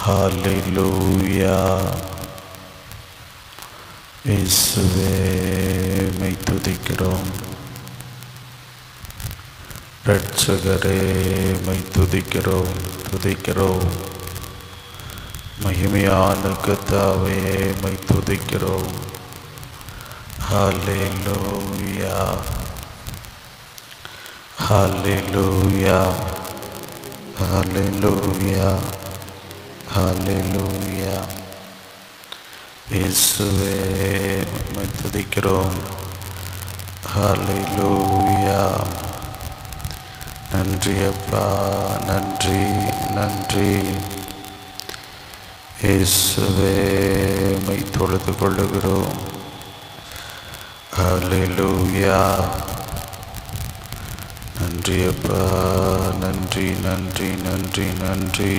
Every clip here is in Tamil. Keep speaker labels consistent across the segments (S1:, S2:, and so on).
S1: ஹalleluya இயேசுவே மை துதிக்கிறோம் ரட்சகரே மை துதிக்கிறோம் துதிக்கிறோம் மகிமையான கத்தாவே மை துதிக்கிறோம் ஹalleluya ஹalleluya ஹalleluya ஹalleluya இயேசுவே மை துதிக்கிறோம் ஹalleluya நன்றி அப்பா நன்றி நன்றி இயேசுவே மை தொழுது கொள்ளுகிறோம் ஹalleluya நன்றி அப்பா நன்றி நன்றி நன்றி நன்றி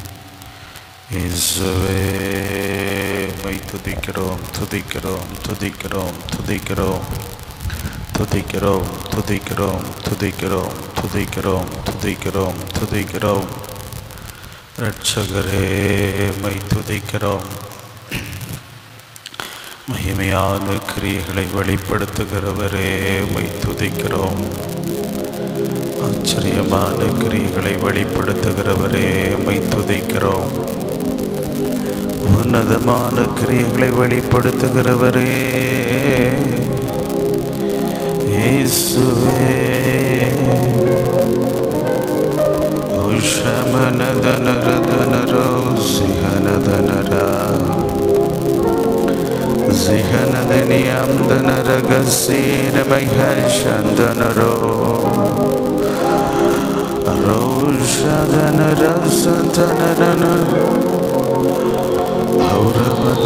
S1: இயேசுவே மை துதிக்கிறோம் துதிக்கிறோம் துதிக்கிறோம் துதிக்கிறோம் துதிக்கிறோம் துதிக்கிறோம் துதிக்கிறோம் துதிக்கிறோம் துதிக்கிறோம் துதிக்கிறோம் ரட்சகரே மை துதிக்கிறோம் மகிமையான கிரியைகளை வெளிப்படுத்துகிறவரே மை துதிக்கிறோம் ஆச்சரியமான கிரியைகளை வெளிப்படுத்துகிறவரே மை துதிக்கிறோம் உன்னதமான கிரியைகளை வெளிப்படுத்துகிறவரே இயேசுவே உஷமனதனரதனரோ சிஹனதனரா சிஹனதனியம்தனரகசீரமைஹர்ஷந்தனரோ ரோஷதனரசந்தனரன ஔரவத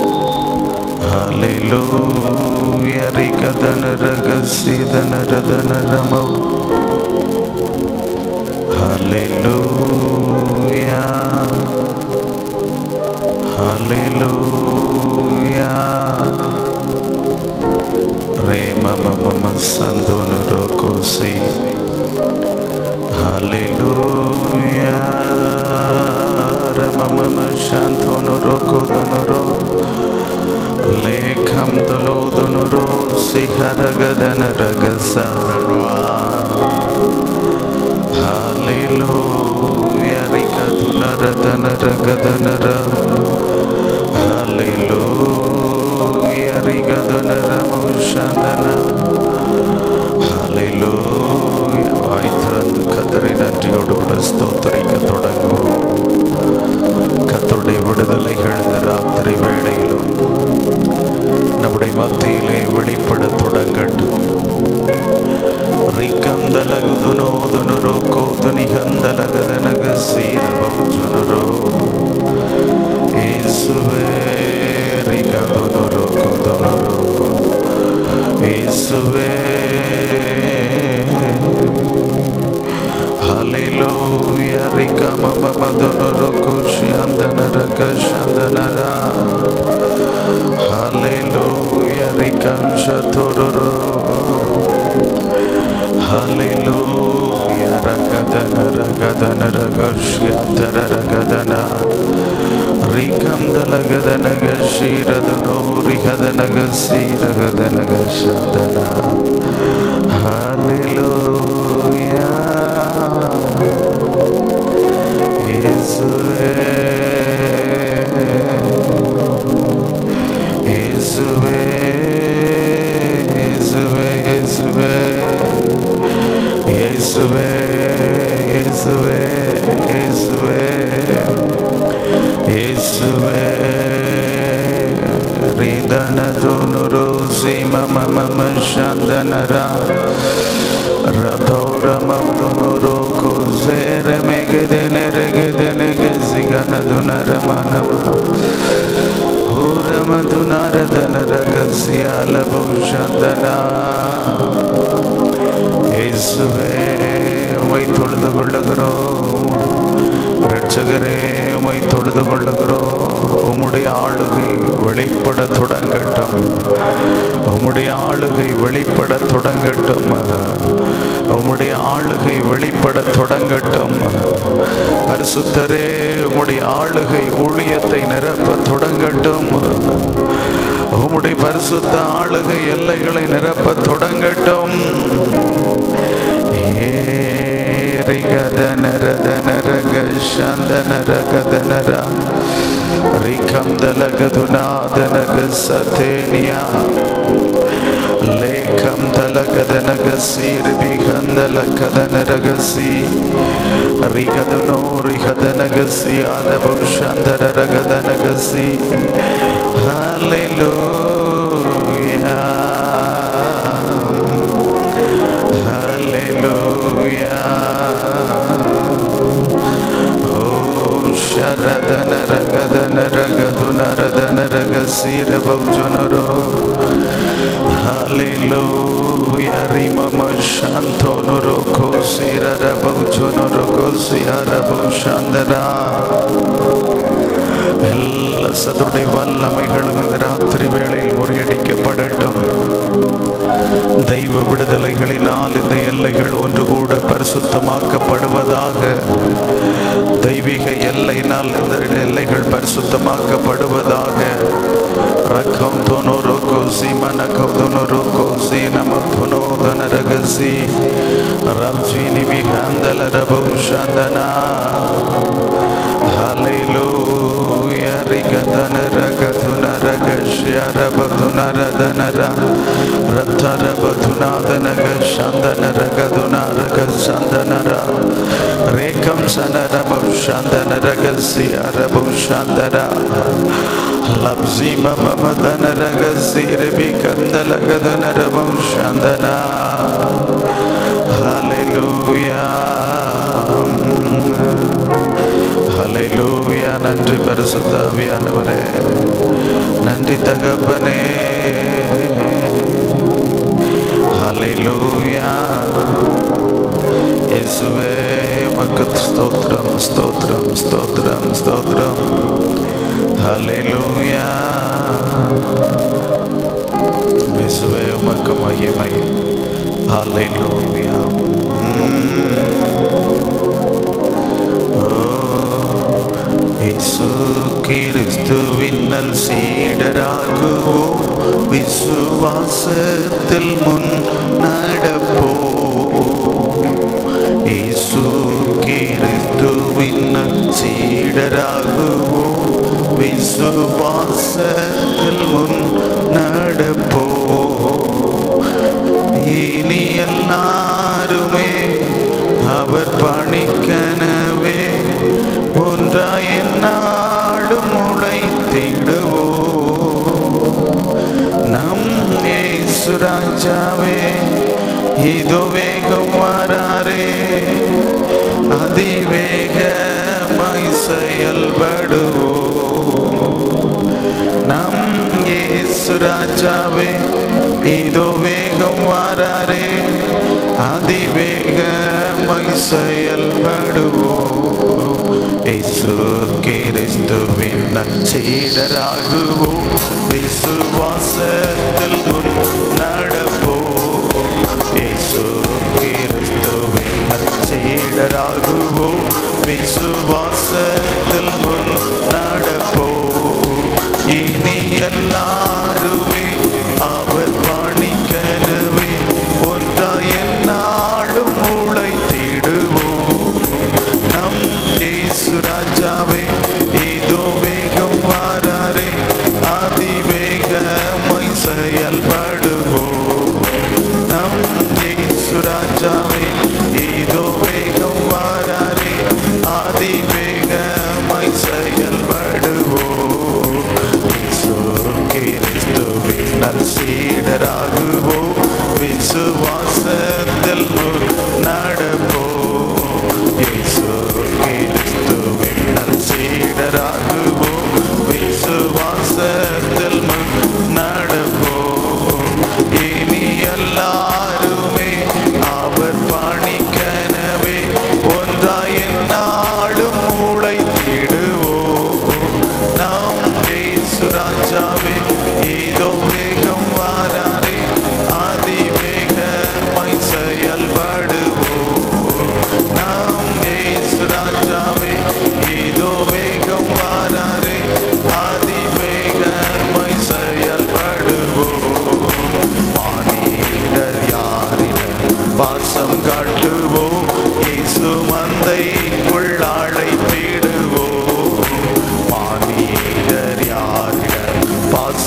S1: ஹalleluya ரிகதனரகசீதனரதனரமோ ஹalleluya ஹalleluya ரே மம மம சந்தோனரோ கோசி ஹalleluya ரம மம சந்தோனரோ கோதனரோ லேகம் தலோதனரோ சிஹரகதன ரகசரவா ஹalleluya ரிகதுனரதன ரகதனர ஹalleluya ரிகதுனரமுஷந்தன ஹalleluya வாய் திறந்து கத்தரை நன்றியோடு கூட ஸ்தோத்தரிக்க தொடங்குவோம் கத்தருடைய விடுதலைகள் இந்த ராத்திரி வேளையிலும் நம்முடைய மத்தியிலே வெளிப்பட தொடங்கட்டும் ರಿಕಂದಲಗುದುನೋದುನುರೋ ಕೋತುನಿಗಂದಲಗದನಗ ಸೀರಬಹುಜುನುರೋ ಏಸುವೆ ರಿಗದುನುರೋ ಕುದುನುರೋ ಏಸುವೆ ಹಲಿಲೂಯ ರಿಕಮಮದುನುರೋ ಕುಶಿಯಂದನರ ಕಶಂದನರ ಹಲಿಲೂಯ ರಿಕಂಶತುರುರೋ Hallelujah, ragadana, ragadana, ragashyatara, ragadana. Rikam dalagadana, gashiradano, rihadana, gasiragadana, gashandana. Hallelujah. Yesue, Yesue, Yesue, Yesue. இயேசுவே இயேசுவே இயேசுவே இயேசுவே ரிதனதுனுரு சிம மம சந்தனரா ரதௌரமதுனுரு குசேர மெகதன ரகதன கசிகனதுனர மனம ஹூரமதுனரதன ரகசியால பூஷந்தனா இயேசுவே உமை தொழுது கொள்ளுகிறோம் ரட்சகரே உமை தொழுது கொள்ளுகிறோம் உம்முடைய ஆளுகை வெளிப்பட தொடங்கட்டும் உம்முடைய ஆளுகை வெளிப்பட தொடங்கட்டும் உம்முடைய ஆளுகை வெளிப்பட தொடங்கட்டும் பரிசுத்தரே உம்முடைய ஆளுகை ஊழியத்தை நிரப்ப தொடங்கட்டும் உம்முடைய பரிசுத்த ஆளுகை எல்லைகளை நிரப்ப தொடங்கட்டும் ஏரிகதனரதனரகஷந்தனரகதனர ரிகந்தலகதுநாதனகசதேனியா ಲೇಖಂ ತಲಕದನಗಸಿ ರಿಬಿಗಂದಲಕದನರಗಸಿ ರಿಗದನೋ ರಿಗದನಗಸಿ ಆದಭುಷಂದರಗದನಗಸಿ ಹಾಲೆಲೂಯಾ ಹಾಲೆಲೂಯಾ ಓಂ ಶರದನರಗದನರಗದುನರದನರಗಸಿ ರಭುಜನರೋ Hallelujah, Rimama Shanto Noroko Sira Rabucho Noroko Sira Shandara ಎಲ್ಲ ಸದುடைய வல்லமைகளும் இந்த ராத்திரி வேளையில் முறியடிக்கப்படட்டும் தெய்வ விடுதலைகளினால் இந்த எல்லைகள் ஒன்று கூட பரிசுத்தமாக்கப்படுவதாக தெய்வீக எல்லையினால் இந்த எல்லைகள் பரிசுத்தமாக்கப்படுவதாக ரக்கம் துணு கோசி மனக்கம் துணு கோசி நம புனோதன ரகசி ரப்ஜினி மிகந்தல ரபுஷந்தனா Hallelujah, rigadana ragaduna ragashya rabaduna radanara ratara baduna danaga shandana ragaduna ragashandanara rekam sanara shandana ragasya rabu shandara labzi mama madana ragasi rebikandala gadana rabu shandana Hallelujah. ஹalleluya நன்றி பரிசுத்தாவியானவரே நன்றி தகப்பனே ஹalleluya இயேசுவே உமக்கு ஸ்தோத்திரம் ஸ்தோத்திரம் ஸ்தோத்திரம் ஸ்தோத்திரம் ஹalleluya இயேசுவே உமக்கு மகிமை ஹalleluya இயேசு கிறிஸ்துவின்னல் சீடராகுவோம் விசுவாசத்தில் முன் நடப்போம் இயேசு கிறிஸ்துவின்னல் சீடராகுவோம் விசுவாசத்தில் முன் நடப்போம் இனி எல்லாருமே அவர் பணிக்கனவே ஒன்றாய் என்னாடும் உழைத்திடுவோ நம் ஏசுராஜாவே இதோ வேகம் வராரே அதிவேகமாய் செயல்படுவோ நம் ஏசுராஜாவே இதோ வேகம் வராரே அதிவேகமாய் செயல்படுவோ இயேசு கிறிஸ்துவின் நச்சீடராகுவோ விசுவாசத்தில் முன் நடப்போ இயேசு கிறிஸ்துவின் நச்சீடராகுவோ விசுவாசத்தில் முன் நடப்போ இனி எல்லாருமே அவர் பணிக்கனவே ஒன்றாய் என்னாடும் உழைத்திடுவோம் நம் இயேசு ராஜாவே இதோ வேகம் வாராரே அதிவேகமாய் செயல்படுவோம் நம் இயேசு ராஜாவே இதோ வேகம் வாராரே அதிவேகமாய் செயல்படுவோம் இயேசு கிறிஸ்துவின் நற்சீடராகுவோம் விசுவாசத்தில் நடப்போம் இயேசு கிறிஸ்துவின் நற்சீடராகுவோம் விசுவாசத்தில் நடப்போம் இனி எல்லாருமே அவர் பணிக்கனவே ஒன்றாய் நாடும் உழைத்திடுவோம் நாம் இயேசு ராஜாவே இதோ வேகம் வாராரே அதிவேகமாய் செயல்படுவோம்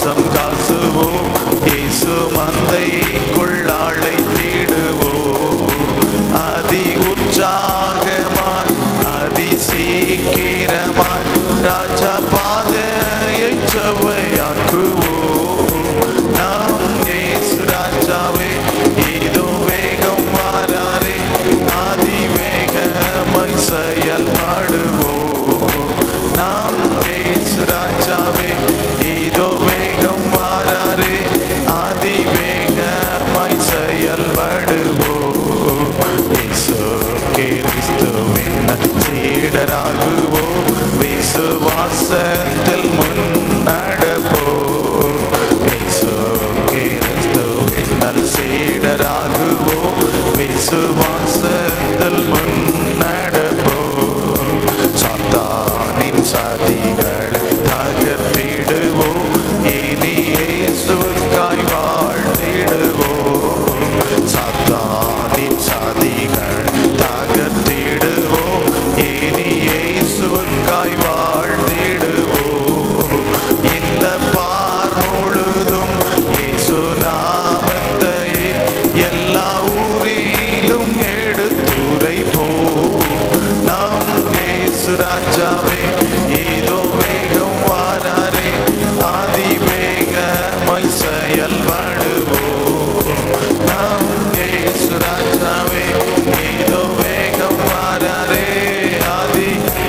S1: பாசம் காசுவோம் இயேசு மந்தைக்குள் அழைத்திடுவோம் அதி உற்சாகமாய் அதி சீக்கிரமாய் ராஜா பாதையை செவ்வையாக்குவோம் நாம் இயேசு ராஜாவே இதோ வேகம் வாராரே ஆதி வேகமாய் செயல்படுவோம் நாம் இயேசு ராஜாவே இதோ வேகம் வாராரே ஆதி வேகமாய் செயல்படுவோம் இயேசு கிறிஸ்துவின் சீடராகுவோம் விசுவாசத்தில் முன்னடப்போம் இயேசு கிறிஸ்துவின் சீடராகுவோம் விசுவாசத்தில் முன்னடப்போம் சாத்தானின் சதிகள் தகர்த்திடுவோம் இனி இயேசுவுக்காய் வாழ்ந்திடுவோம் சாத்தானின் சதிகள் தகர்த்திடுவோம் இனி இயேசுவுக்காய் வாழ்ந்திடுவோம் இந்த பார் முழுதும் இயேசு நாமத்தையே எல்லா ஊரிலும் எடுத்துரைப்போம் நாம் இயேசு ராஜாவே இதோ வேகம் வாராரே ஆதி வேகமாய் செயல்படுவோம் நாம் இயேசு ராஜாவே இதோ வேகம் வாராரே ஆதி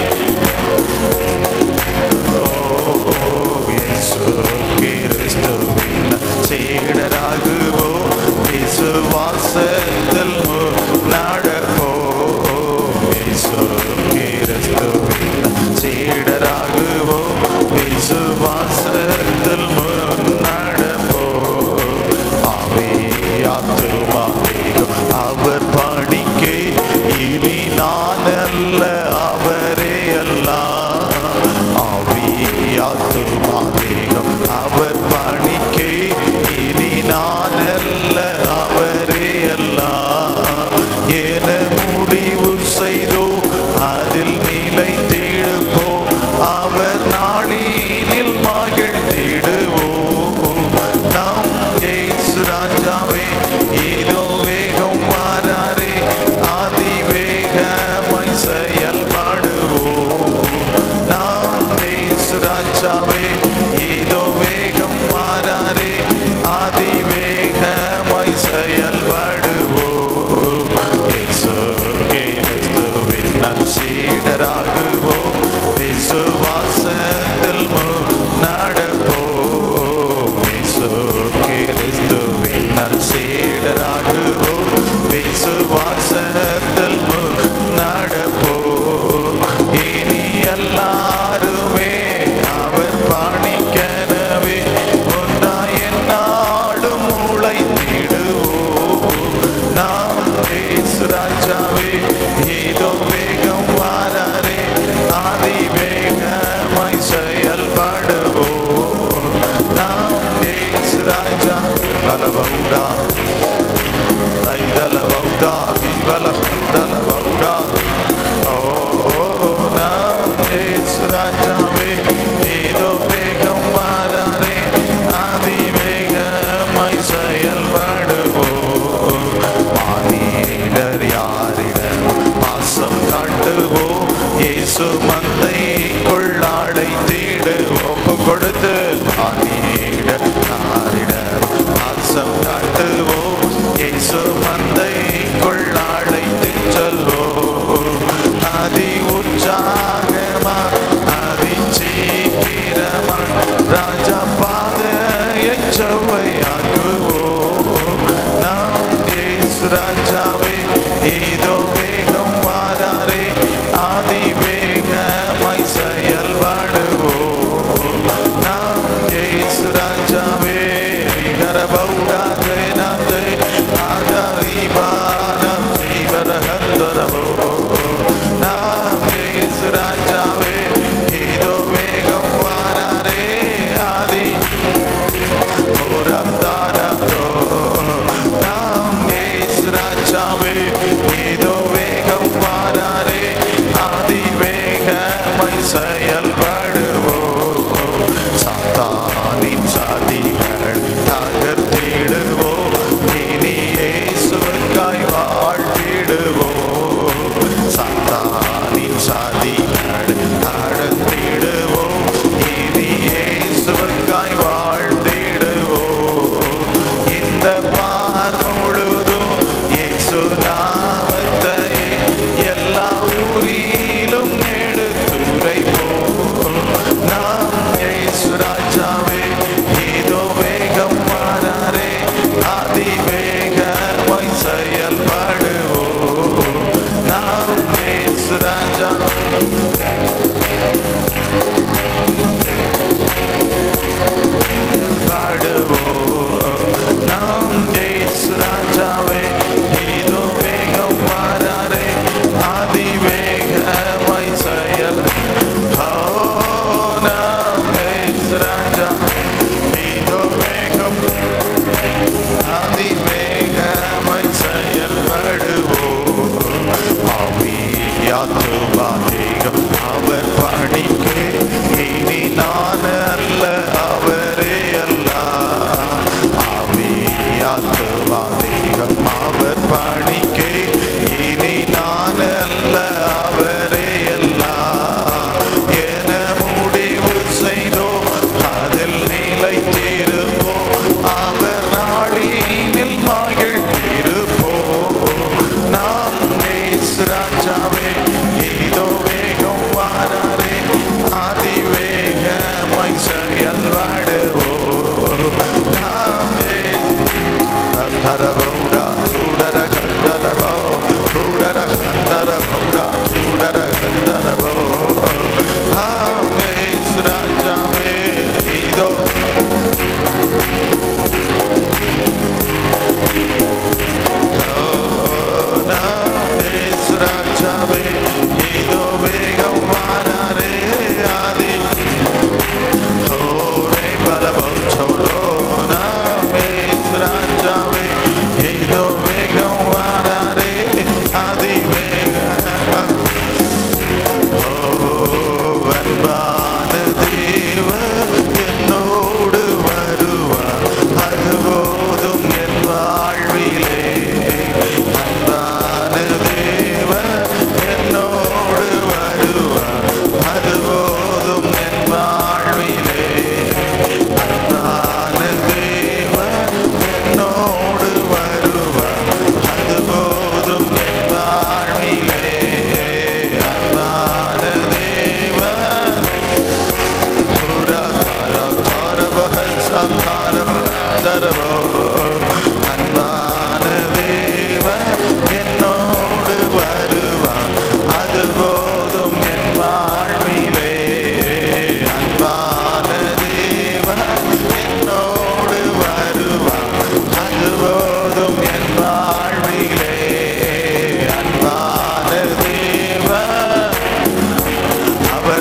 S1: இயேசு கிறிஸ்துவின் சீடராகுவோம் விசுவாசத்தில் நடப்போம் இயேசு கிறிஸ்துவின் சீடராகுவோம் விசுவாசத்தில் நடப்போம் ஆவே ஆத்துமா வேகம் அவர் பணிக்கே இனி நான் அல்ல அவரே அல்லாஹ் ஆவி ஆத்துமா தேகம் அவர் பணிக்கே இனி நான் அல்ல அவரே அல்லாஹ் என முடிவு செய்தோ அதில் நிலை தேடுவோம் அவர் நாளினில் மகிழ்ந்திடுவோம் நாம் இயேசு ராஜாவே இதோ வேகம் வாராரே ஆதி வேகமாய் செயல்படுவோம் நாம் இயேசு ராஜாவே இதோ வேகம் வாராரே ஆதி வேகமாய் செயல்படுவோம் இயேசு கிறிஸ்துவின் நற்சீடராகுவோம் விசுவாசத்தில் நடப்போம் இயேசு கிறிஸ்துவின் நற்சீடராகுவோம் விசுவாசத்தில் நடப்போம் இனி எல்லாருமே அவர் பாணிக்கனவே ஒன்றாய் என்னாடும் உழைத்திடுவோம் நாம் இயேசு ராஜாவே இதோ வேகம் வாராரே ஆதி வேகமாய் செயல்படுவோம் நாம் இயேசு ராஜா பலவவுடா தைதலவவுடா விபலவவுடா ஓ நாம் இயேசு ராஜாவே இதோ வேகம் வாராரே ஆதி வேகமாய் செயல்படுவோம் மானிடர் யாரிடம் பாசம் காட்டுவோம் இயேசு மந்தை கொள்ளாடை தேடுவோம் கொடுத்து மானிடர் யாரிடம் பாசம் காட்டுவோம் இயேசு மந்தை கொள்ளாடை செல்வோம் அதி உற்சாகமா அதி சீக்கிரமா ராஜா பாதையை செவ்வையாக்குவோம் நாம் இயேசு ராஜாவே இதோ வேகம் வாராரே ஆதி வேகமாய் செயல்படுவோம் நாம் இயேசு ராஜாவே கரபௌடா ஜெயநாதே ஆதாரிபானம் ஜீவரகந்தரவோ நாம் இயேசு ராஜாவே இதோ வேகம் வாராரே ஆதி ஓரந்தாரோ நாம் இயேசு ராஜாவே இதோ வேகம் வாராரே ஆதி வேகமாய் செயல்படுவோம் சாத்தானின் சாதி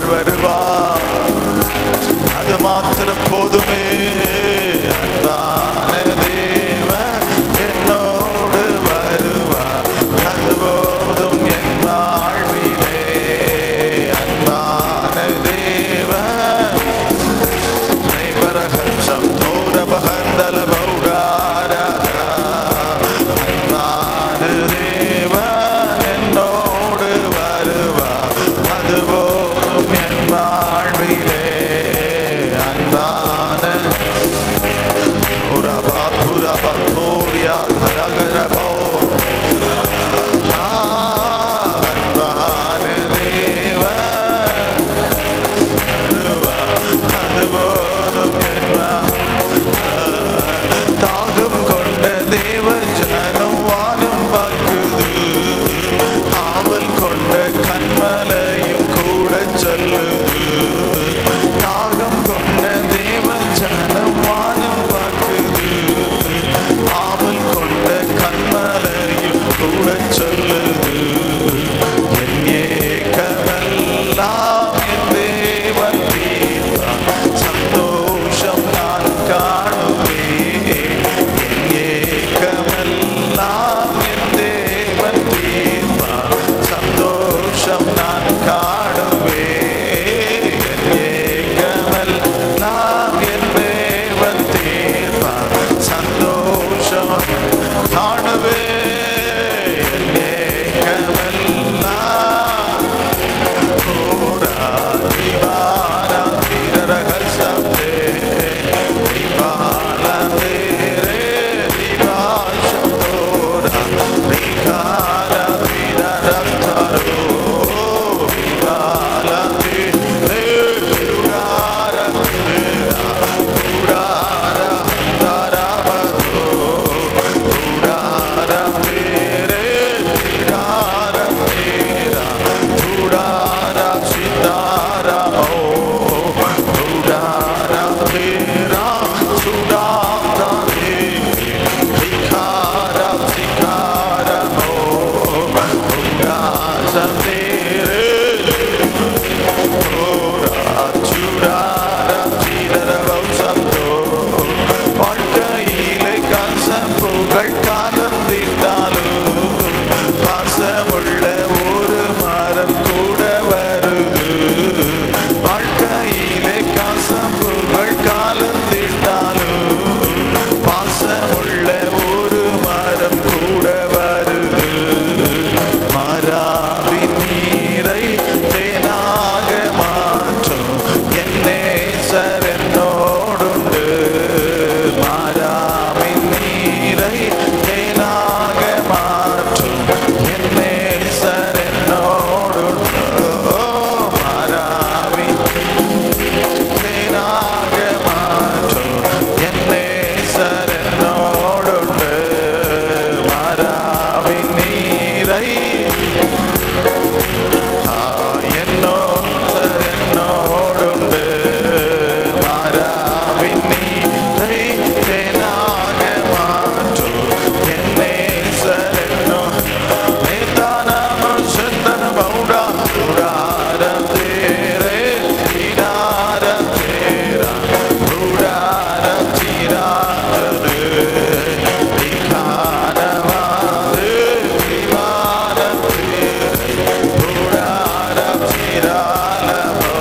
S1: அவர் வருவார் அது மாத்திரம் போதுமே அன்பான தேவன் என்னோடு வருவார் அது போதும் என் வாழ்விலே அன்பான தேவன் நைபரகச்சம் தோரபகந்தல பௌடாரா அன்பான தேவன் என்னோடு வருவார் அது போதும் என் வாழ்விலே அன்பான புரபா புரபா தோரியா கரகரபோ அன்பான தேவன் அது போதும் என் தாகம் கொண்ட தேவ ஜனம் வானம் பார்க்குது ஆவல் கொண்ட கண்மலையும் கூட சொல்லுது தாகம் கொண்ட தேவ ஜனம் வானம் பார்க்குது ஆவல் கொண்ட கண்மலையும் கூட சொல்லுது என் ஏக்கமெல்லாம் என் தேவன் தீர்ப்பார். சந்தோஷம் நான் காணுவேன் என் ஏக்கமெல்லாம் என் தேவன் தீர்ப்பார். சந்தோஷம் நான் காணுவேன் என் ஏக்கமெல்லாம் என் தேவன் தீர்ப்பார். சந்தோஷம் காணுவேன் என் ஏக்கமெல்லாம் வாழ்க்கையிலே கசப்புகள் காலந்திட்டாலும் பாசமுள்ள ஒரு மரம் கூட வருது வாழ்க்கையிலே கசப்புகள் காலந்திட்டாலும் பாசமுள்ள ஒரு மரம் கூட வருது மாறாவின் நீரை தேனாக மாற்றும் என் நேசர் என்னோடுண்டு மாறாவின் நீரை தேனாக மாற்றும் என் நேசர் என்னோடுண்டு மாறாவின் தேனாக மாற்றும் என் நேசர் என்னோடுண்டு மாறாவின் நீரை என்னோடு என்னோடுண்டு மாறாவின் நீரை தேனாக மாற்றும் என் நேசர் என்னோ நேதானமும் சிந்தன பௌடா புடாரம் தேரே தீராரம் தேரா புடாரம் தீராஜரு விகாரமாறு விவாரம் தேரே புடாரம் தீராலமோ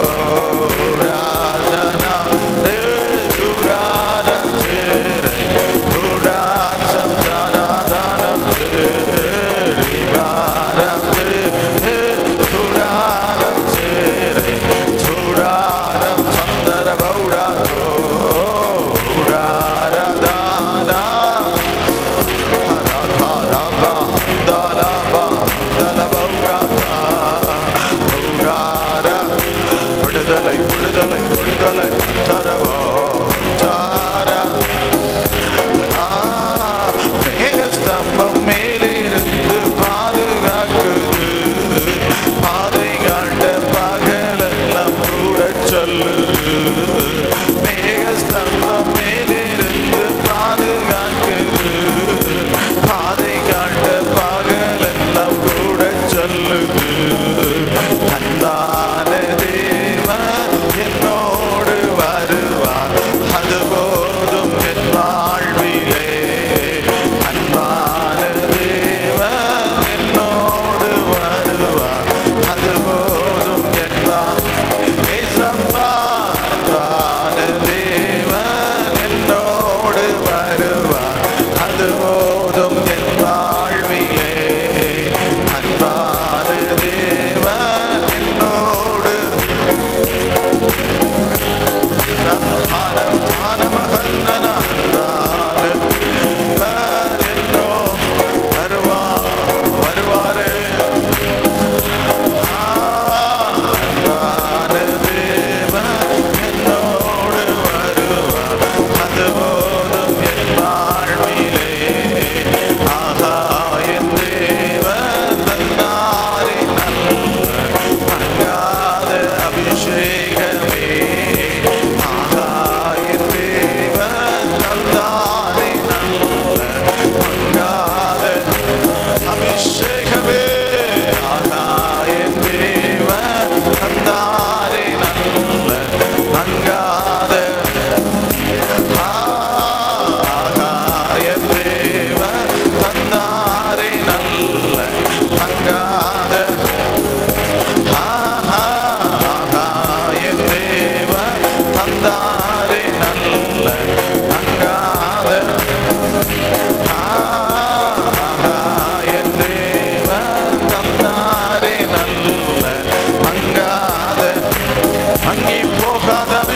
S1: புடாதனா தே புடாரம் தேரே புடாசம் தானாதானம் தேரே விகாரம் தேரே புடாரம் தேரே புடாரம் சந்தர பௌடா புடாரதானா விடுதலை விடுதலை விடுதலை தரவோ தாரா மேகஸ்தம்பம் மேலிருந்து பாதுகாக்குது பாதை காட்ட பகலெல்லாம் கூட சொல்லுது மேகஸ்தம்பம் மேலிருந்து பாதுகாக்குது பாதை காட்ட பகலெல்லாம் கூட சொல்லுது அன்பான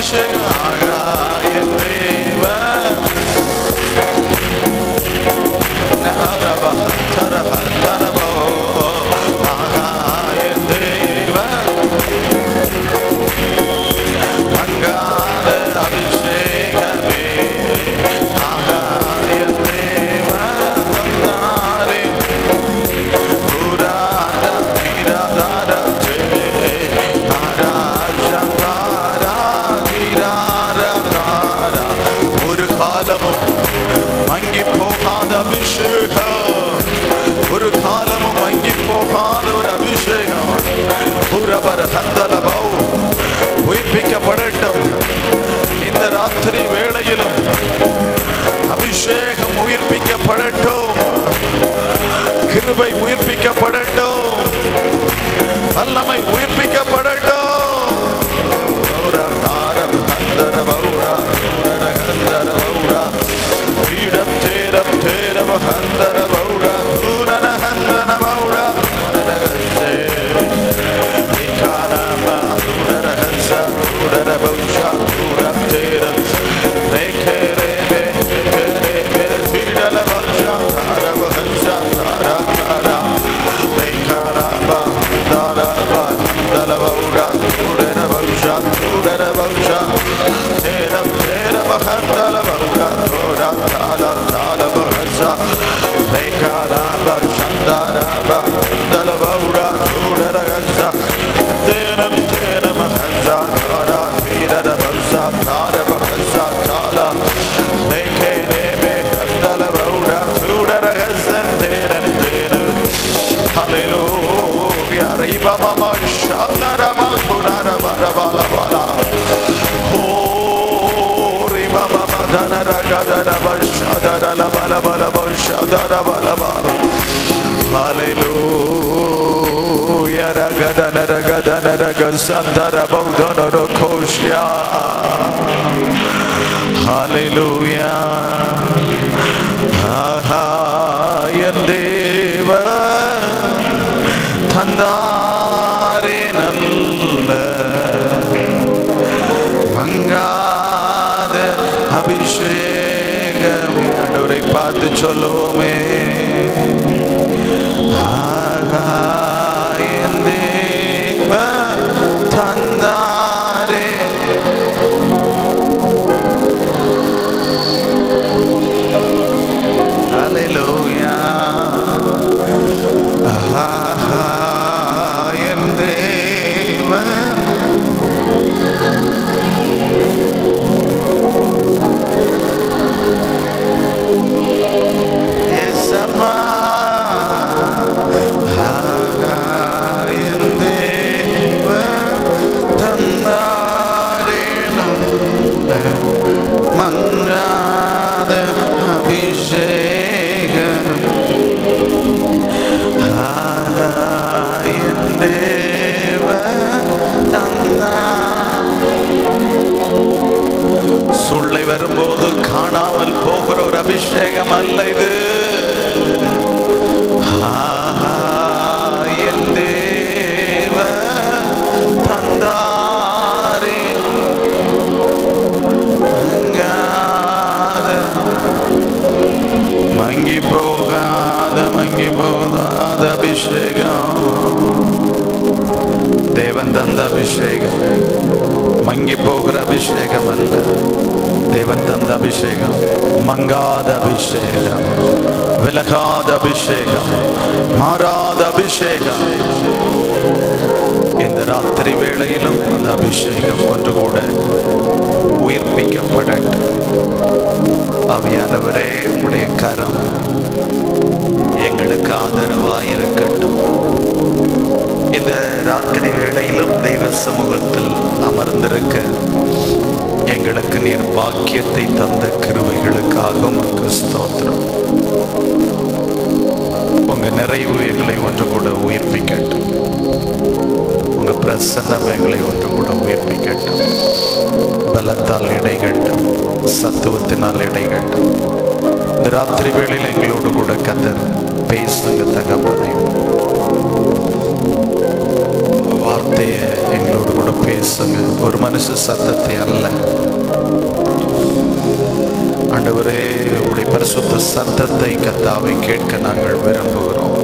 S1: அபிஷேகம் ஆகாய தேவன் நரப தரப தரபோ ஆகாய தேவன் அங்காத அபிஷேகமே ஆகாய தேவன் தந்தாரே புராண தீராதார ஒரு காலமும் மங்கி போகாத அபிஷேகம் ஒரு காலமும் மங்கி போகாத ஒரு அபிஷேகம் புறவர தந்தலபோ உயிர்ப்பிக்கப்படட்டும் இந்த ராத்திரி வேளையிலும் அபிஷேகம் உயிர்ப்பிக்கப்படட்டும் கிருபை உயிர்ப்பிக்கப்படட்டும் வல்லமை உயிர்ப்பிக்கப்படட்டும் பௌரா, தாரம், கந்தர, பௌரா, சூரர, கந்தர, பௌரா. பீடம், தேரம், தேரவ, கந்தர, பௌரா, சூரர, கந்தர, பௌரா. சூரர, கந்தே. விகாரம, சூரர, ஹன்ச, சூரர, பௌஷா, சூரம், தேரம். ரேகே, ரேபே, ரேகே, ரேபே, சீடல, பௌஷா, தாரவ, ஹன்ச, தாரா, தாரா. ரேகாரப, தாரப, தல, பௌரா, சூரர, பௌஷா, சூரர, பௌஷா. தேரம், தேரவ, கந்தர, பௌரா, சூரா, தாரா, தாரா, பௌஷா. ரேகாரப, சந்தரப, தல, பௌரா, சூரர, ஹன்ச. தேரம், தேரவ, ஹன்ச, தாரா, சீரர, பௌஷா, தாரவ, ஹன்ச, தாரா. ரேகே, ரேபே, கந்தல, பௌரா, சூரர, ஹன்ச, தேரம், தேரம். Hallelujah. Riba mama shandara makura bara bala bala. Oh, riba mama dana raga dana bashadara la bala bala bashadara bala bala. Hallelujah. Raga dana raga dana raga sandara baudana rokoshya. Hallelujah. ஆஹா என் தேவ தந்தாரே நல்ல மங்காத அபிஷேகம் ஆண்டவரை பார்த்து சொல்லுவோமே ஆஹா என் தேவ தந்தாரே Hallelujah. ஆஹா, என் தேவன். இயேசப்பா. ஆஹா, என் தேவன் தந்தாரே நல்ல மங்காத அபிஷேகம் ஆராயன் தேவ தந்தார். சூழ்நிலை வரும்போது காணாமல் போகிற ஒரு அபிஷேகம் அல்ல இது ஆராயன் தேவ தந்தாரே மங்காத மங்கி போகாத மங்கி போகாத அபிஷேகம் தேவன் தந்த அபிஷேகம் மங்கி போகிற அபிஷேகம் அல்ல தேவன் தந்த அபிஷேகம் மங்காத அபிஷேகம் விலகாத அபிஷேகம் மாறாத அபிஷேகம் இந்த ராத்திரி வேளையிலும் அந்த அபிஷேகம் ஒன்று கூட உயிர்ப்பிக்கப்படட்டும் அவையானவரே உடைய கரம் எங்களுக்கு ஆதரவாய் இருக்கட்டும் இந்த ராத்திரி வேளையிலும் தெய்வ சமூகத்தில் அமர்ந்திருக்க எங்களுக்கு நீர் பாக்கியத்தை தந்த கிருவைகளுக்காக உமக்கு ஸ்தோத்திரம் உங்க நிறைவு எங்களை ஒன்று கூட உயிர்ப்பிக்கட்டும் உங்க பிரசன்னம் எங்களை ஒன்று கூட உயிர்ப்பிக்கட்டும் பலத்தால் இடைகட்டும் சத்துவத்தினால் இடைகட்டும் இந்த ராத்திரி வேளையில் எங்களோடு கூட கத்தர் பேசுங்க தகப்பனை வார்த்தையை எங்களோடு கூட கூட பேசுங்க ஒரு மனுஷ சத்தத்தை அல்ல ஆண்டவரே உடைய பரிசுத்த சத்தத்தை கத்தாவை கேட்க நாங்கள் விரும்புகிறோம்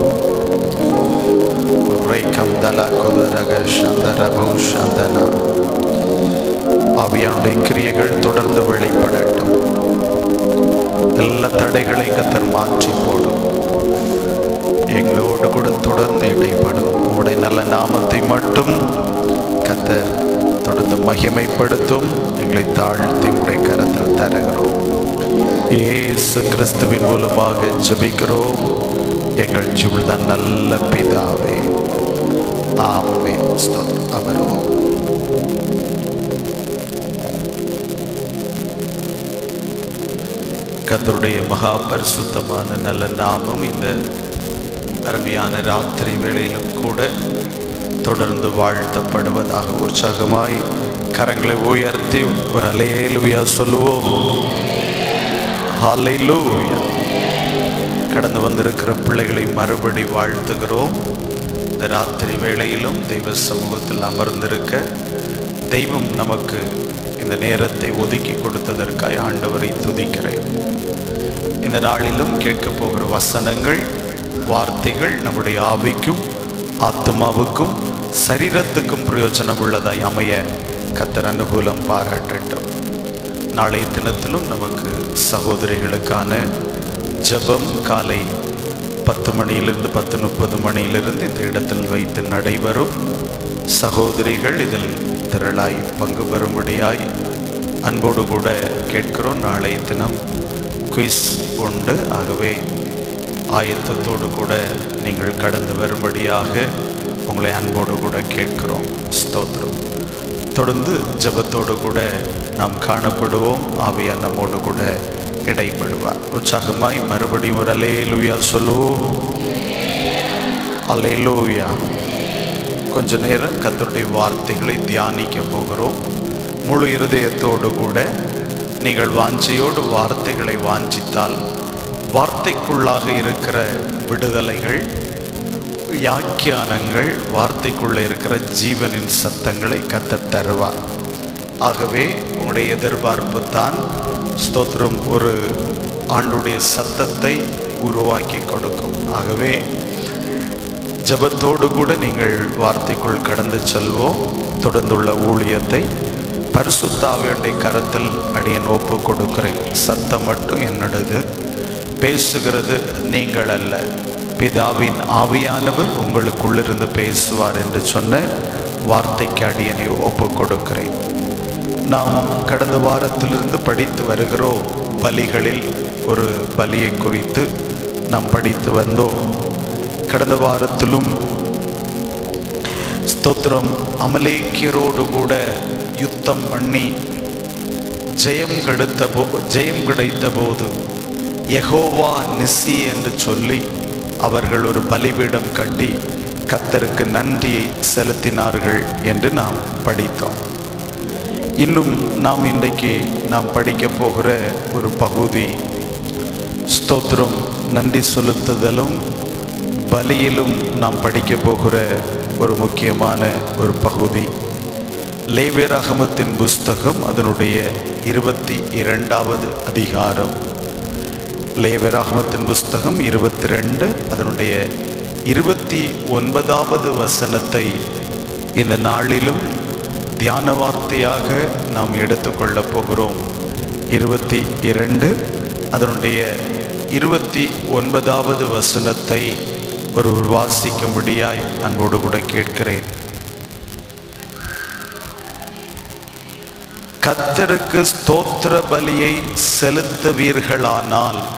S1: ரைக்கம் தலா குதரக சந்தரபு சந்தனா ஆவியானுடைய கிரியைகள் தொடர்ந்து வெளிப்படட்டும் எல்லா தடைகளை கத்தர் மாற்றி போடும் எங்களோடு கூட தொடர்ந்து இடைப்படும் உங்களுடைய நல்ல நாமத்தை மட்டும் கத்தர் தொடர்ந்து மகிமைப்படுத்தும் எங்களை தாழ்த்தி உடைய கரத்தில் தருகிறோம் இயேசு கிறிஸ்துவின் மூலமாக ஜெபிக்கிறோம் எங்கள் ஜீவிதான் நல்ல பிதாவே ஆமே அமருவோம் கத்தருடைய மகா பரிசுத்தமான நல்ல நாமம் இந்த அருமையான ராத்திரி வேளையிலும் கூட தொடர்ந்து வாழ்த்தப்படுவதாக உற்சாகமாய் கரங்களை உயர்த்தி ஒரு அலையலுயா சொல்லுவோம் ஹalleluya கடந்து வந்திருக்கிற பிள்ளைகளை மறுபடி வாழ்த்துகிறோம் இந்த ராத்திரி வேளையிலும் தெய்வ சமூகத்தில் அமர்ந்திருக்க தெய்வம் நமக்கு இந்த நேரத்தை ஒதுக்கி கொடுத்ததற்காய் ஆண்டவரை துதிக்கிறேன் இந்த நாளிலும் கேட்க போகிற வசனங்கள் வார்த்தைகள் நம்முடைய ஆவிக்கும் ஆத்மாவுக்கும் சரீரத்துக்கும் பிரயோஜனம் உள்ளதாய் அமைய கத்தர் அனுகூலம் பாராட்டட்டும் நாளைய தினத்திலும் நமக்கு சகோதரிகளுக்கான ஜெபம் காலை பத்து மணியிலிருந்து பத்து முப்பது மணியிலிருந்து இந்த இடத்தில் வைத்து நடைபெறும் சகோதரிகள் இதில் திரளாய் பங்கு பெறும்படியாய் அன்போடு கூட கேட்கிறோம் நாளைய தினம் குயிஸ் உண்டு ஆகவே ஆயத்தத்தோடு கூட நீங்கள் கடந்து வரும்படியாக உங்களை அன்போடு கூட கேட்கிறோம் ஸ்தோத்திரம் தொடர்ந்து ஜெபத்தோடு கூட நாம் காணப்படுவோம் ஆவியார் நம்மோடு கூட இடைப்படுவார் உற்சாகமாய் மறுபடியும் ஒரு அலேலுயா சொல்லுவோம் அலேலூயா கொஞ்ச நேரம் கத்தருடைய வார்த்தைகளை தியானிக்க போகிறோம் முழு இருதயத்தோடு கூட நீங்கள் வாஞ்சையோடு வார்த்தைகளை வாஞ்சித்தால் வார்த்தைக்குள்ளாக இருக்கிற விடுதலைகள் யாக்கியானங்கள் வார்த்தைக்குள்ள இருக்கிற ஜீவனின் சத்தங்களை கத்த தருவார் ஆகவே உங்களுடைய எதிர்பார்ப்பு தான் ஸ்தோத்திரம் ஒரு ஆண்டுடைய சத்தத்தை உருவாக்கி கொடுக்கும் ஆகவே ஜபத்தோடு கூட நீங்கள் வார்த்தைக்குள் கடந்து செல்வோம் தொடர்ந்துள்ள ஊழியத்தை பரிசுத்தாவியுடைய கரத்தில் அடியன் ஒப்பு கொடுக்கிறேன் சத்தம் மட்டும் என்னோடது பேசுகிறது நீங்கள் அல்ல பிதாவின் ஆவியானவர் உங்களுக்குள்ளிருந்து பேசுவார் என்று சொன்ன வார்த்தைக்கு அடியனை ஒப்பு கொடுக்கிறேன் நாம் கடந்த வாரத்திலிருந்து படித்து வருகிறோம் பலிகளில் ஒரு பலியை குறித்து நாம் படித்து வந்தோம் கடந்த வாரத்திலும் ஸ்தோத்திரம் அமலேக்கியரோடு கூட யுத்தம் பண்ணி ஜெயம் கிடைத்த போ ஜெயம் கிடைத்த போது யெகோவா நிசி என்று சொல்லி அவர்கள் ஒரு பலிபீடம் கட்டி கத்தருக்கு நன்றியை செலுத்தினார்கள் என்று நாம் படித்தோம் இன்னும் நாம் இன்றைக்கு நாம் படிக்க போகிற ஒரு பகுதி ஸ்தோத்திரம் நன்றி செலுத்துதலும் பலியிலும் நாம் படிக்க போகிற ஒரு முக்கியமான ஒரு பகுதி லேவியராகமத்தின் புஸ்தகம் அதனுடைய இருபத்தி இரண்டாவது அதிகாரம் லேவியராகமத்தின் புஸ்தகம் இருபத்தி ரெண்டு அதனுடைய இருபத்தி ஒன்பதாவது வசனத்தை இந்த நாளிலும் தியான வார்த்தையாக நாம் எடுத்துக்கொள்ளப் போகிறோம் இருபத்தி இரண்டு அதனுடைய இருபத்தி ஒன்பதாவது வசனத்தை ஒரு வாசிக்கும்படியாய் அன்போடு கூட கேட்கிறேன் கத்தருக்கு ஸ்தோத்திர பலியை செலுத்துவீர்களானால்